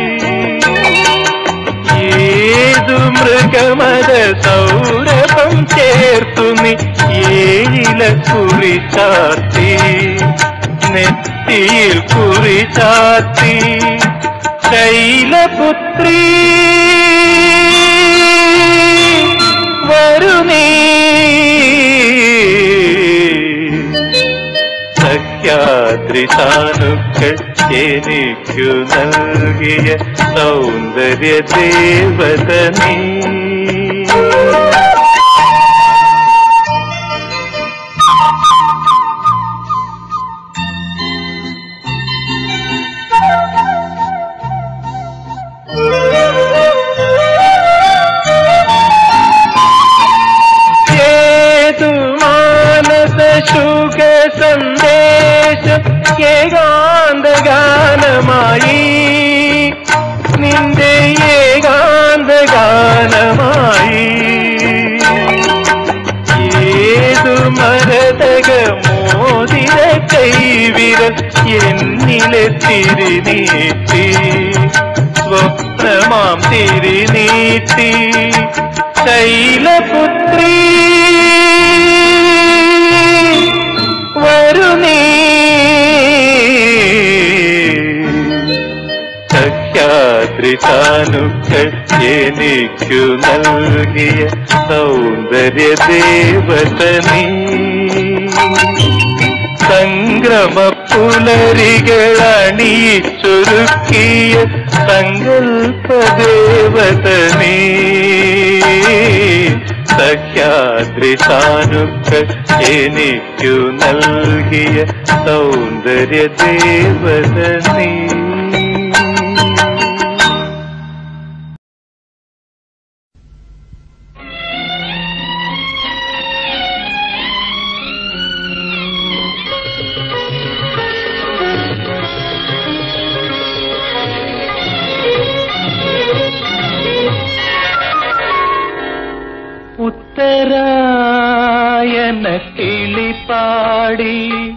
Speaker 1: ഏതു മൃഗമത സൗരഭം ചേർത്തു നീ ഏഴില കുറി ചാർത്തി നെറ്റിയിൽ കുറി ചാർത്തി ശൈലപുത്രി വരു നീ സഖ്യാദ്രി സാനുക്കൾ എനിക്കു നൽകിയ സൗന്ദര്യ ദേവത നീ ഏതു മാനസ ശുക സന്ദേശം ഏകാന്തഗാനമായി നിന്റെ ഏകാന്തഗാനമായി ഏതു മരതക മോതിര കൈവിരൽ എന്നിലെ തിരിനീട്ടി സ്വപ്നമാം തിരിനീട്ടി ശൈലപുത്രി വരു നീ സഖ്യാദ്രി താനുക്കൾ എനിക്കു നൽകിയ സൗന്ദര്യ ദേവത നീ സംക്രമ പുലരികൾ അണിയിച്ചൊരുക്കിയ സങ്കൽപ്പദേവത നീ സഖ്യാദ്രി സാനുക്കൾ എനിക്കു നൽകിയ സൗന്ദര്യ ദേവത നീ ഉത്തരായന കിളിപ്പാടി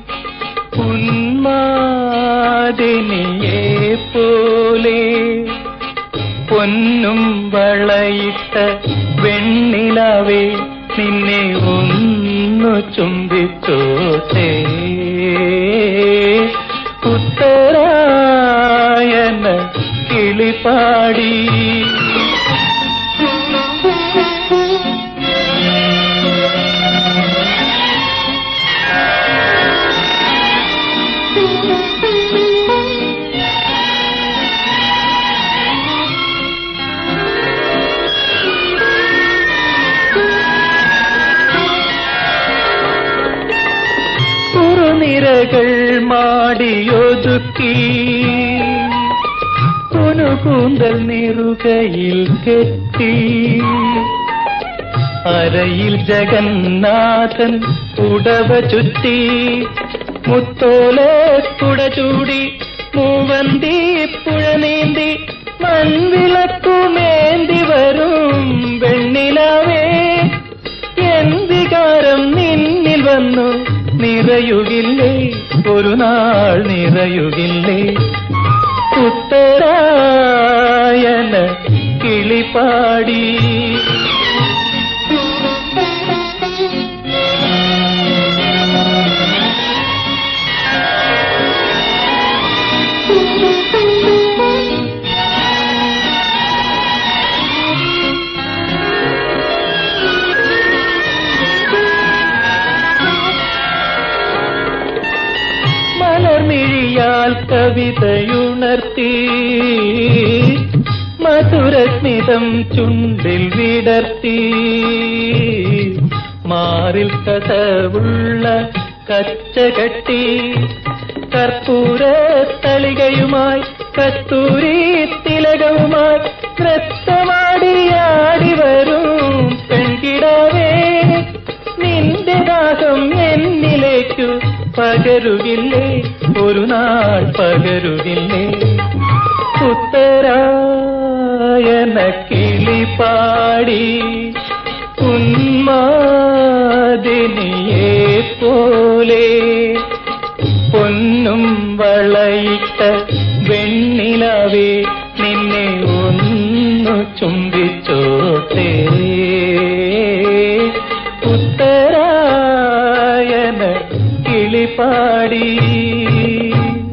Speaker 1: ഉന്മാദിനിയെ പോലെ പൊന്നും വളയിട്ട വെണ്ണിലാവേ നിന്നെ ഒന്നു ചുംബിച്ചോട്ടെ ഉത്തരായന കിളിപ്പാടി കുറുനിരകൾ മാടിയൊതുക്കി കുനുകൂന്തൽ നിറുകയിൽ കെട്ടി അരയിൽ ജഗന്നാഥൻ ഉടവ ചുറ്റി മുത്തോലെ കുട ചൂടി മൂവന്തി പുഴ നീന്തി മൺവിളക്കുമേന്തി വരും വെണ്ണിലാവേ എന്തികാരം നിന്നിൽ വന്നു നിറയുകില്ലേ ഒരു നാൾ നിറയുകില്ലേ ഉത്തരാ കിളിപാടി മലർമിഴിയാൽ കവിതയുണർത്തി മധുരസ്മിതം ചുണ്ടിൽ വിടർത്തി മാറിൽ കഥവുള്ള കച്ചകട്ടി കർപ്പൂര തളികയുമായി കസ്തൂരി തിലകവുമായി നൃത്തമാടിയാടി വരും പെൺകിടാവേ നിന്റെ ദാഹം എന്നിലേക്കു പകരുകില്ലേ ഒരു നാൾ പകരുകില്ലേ ഉത്തരായന കിളിപാടി ഉന്മാദിനിയെ പോലെ പൊന്നും വളയിട്ട വെണ്ണിലവേ നിന്നെ ഒന്നു ചുംബിച്ചോട്ടേ ഉത്തരായന കിളിപാടി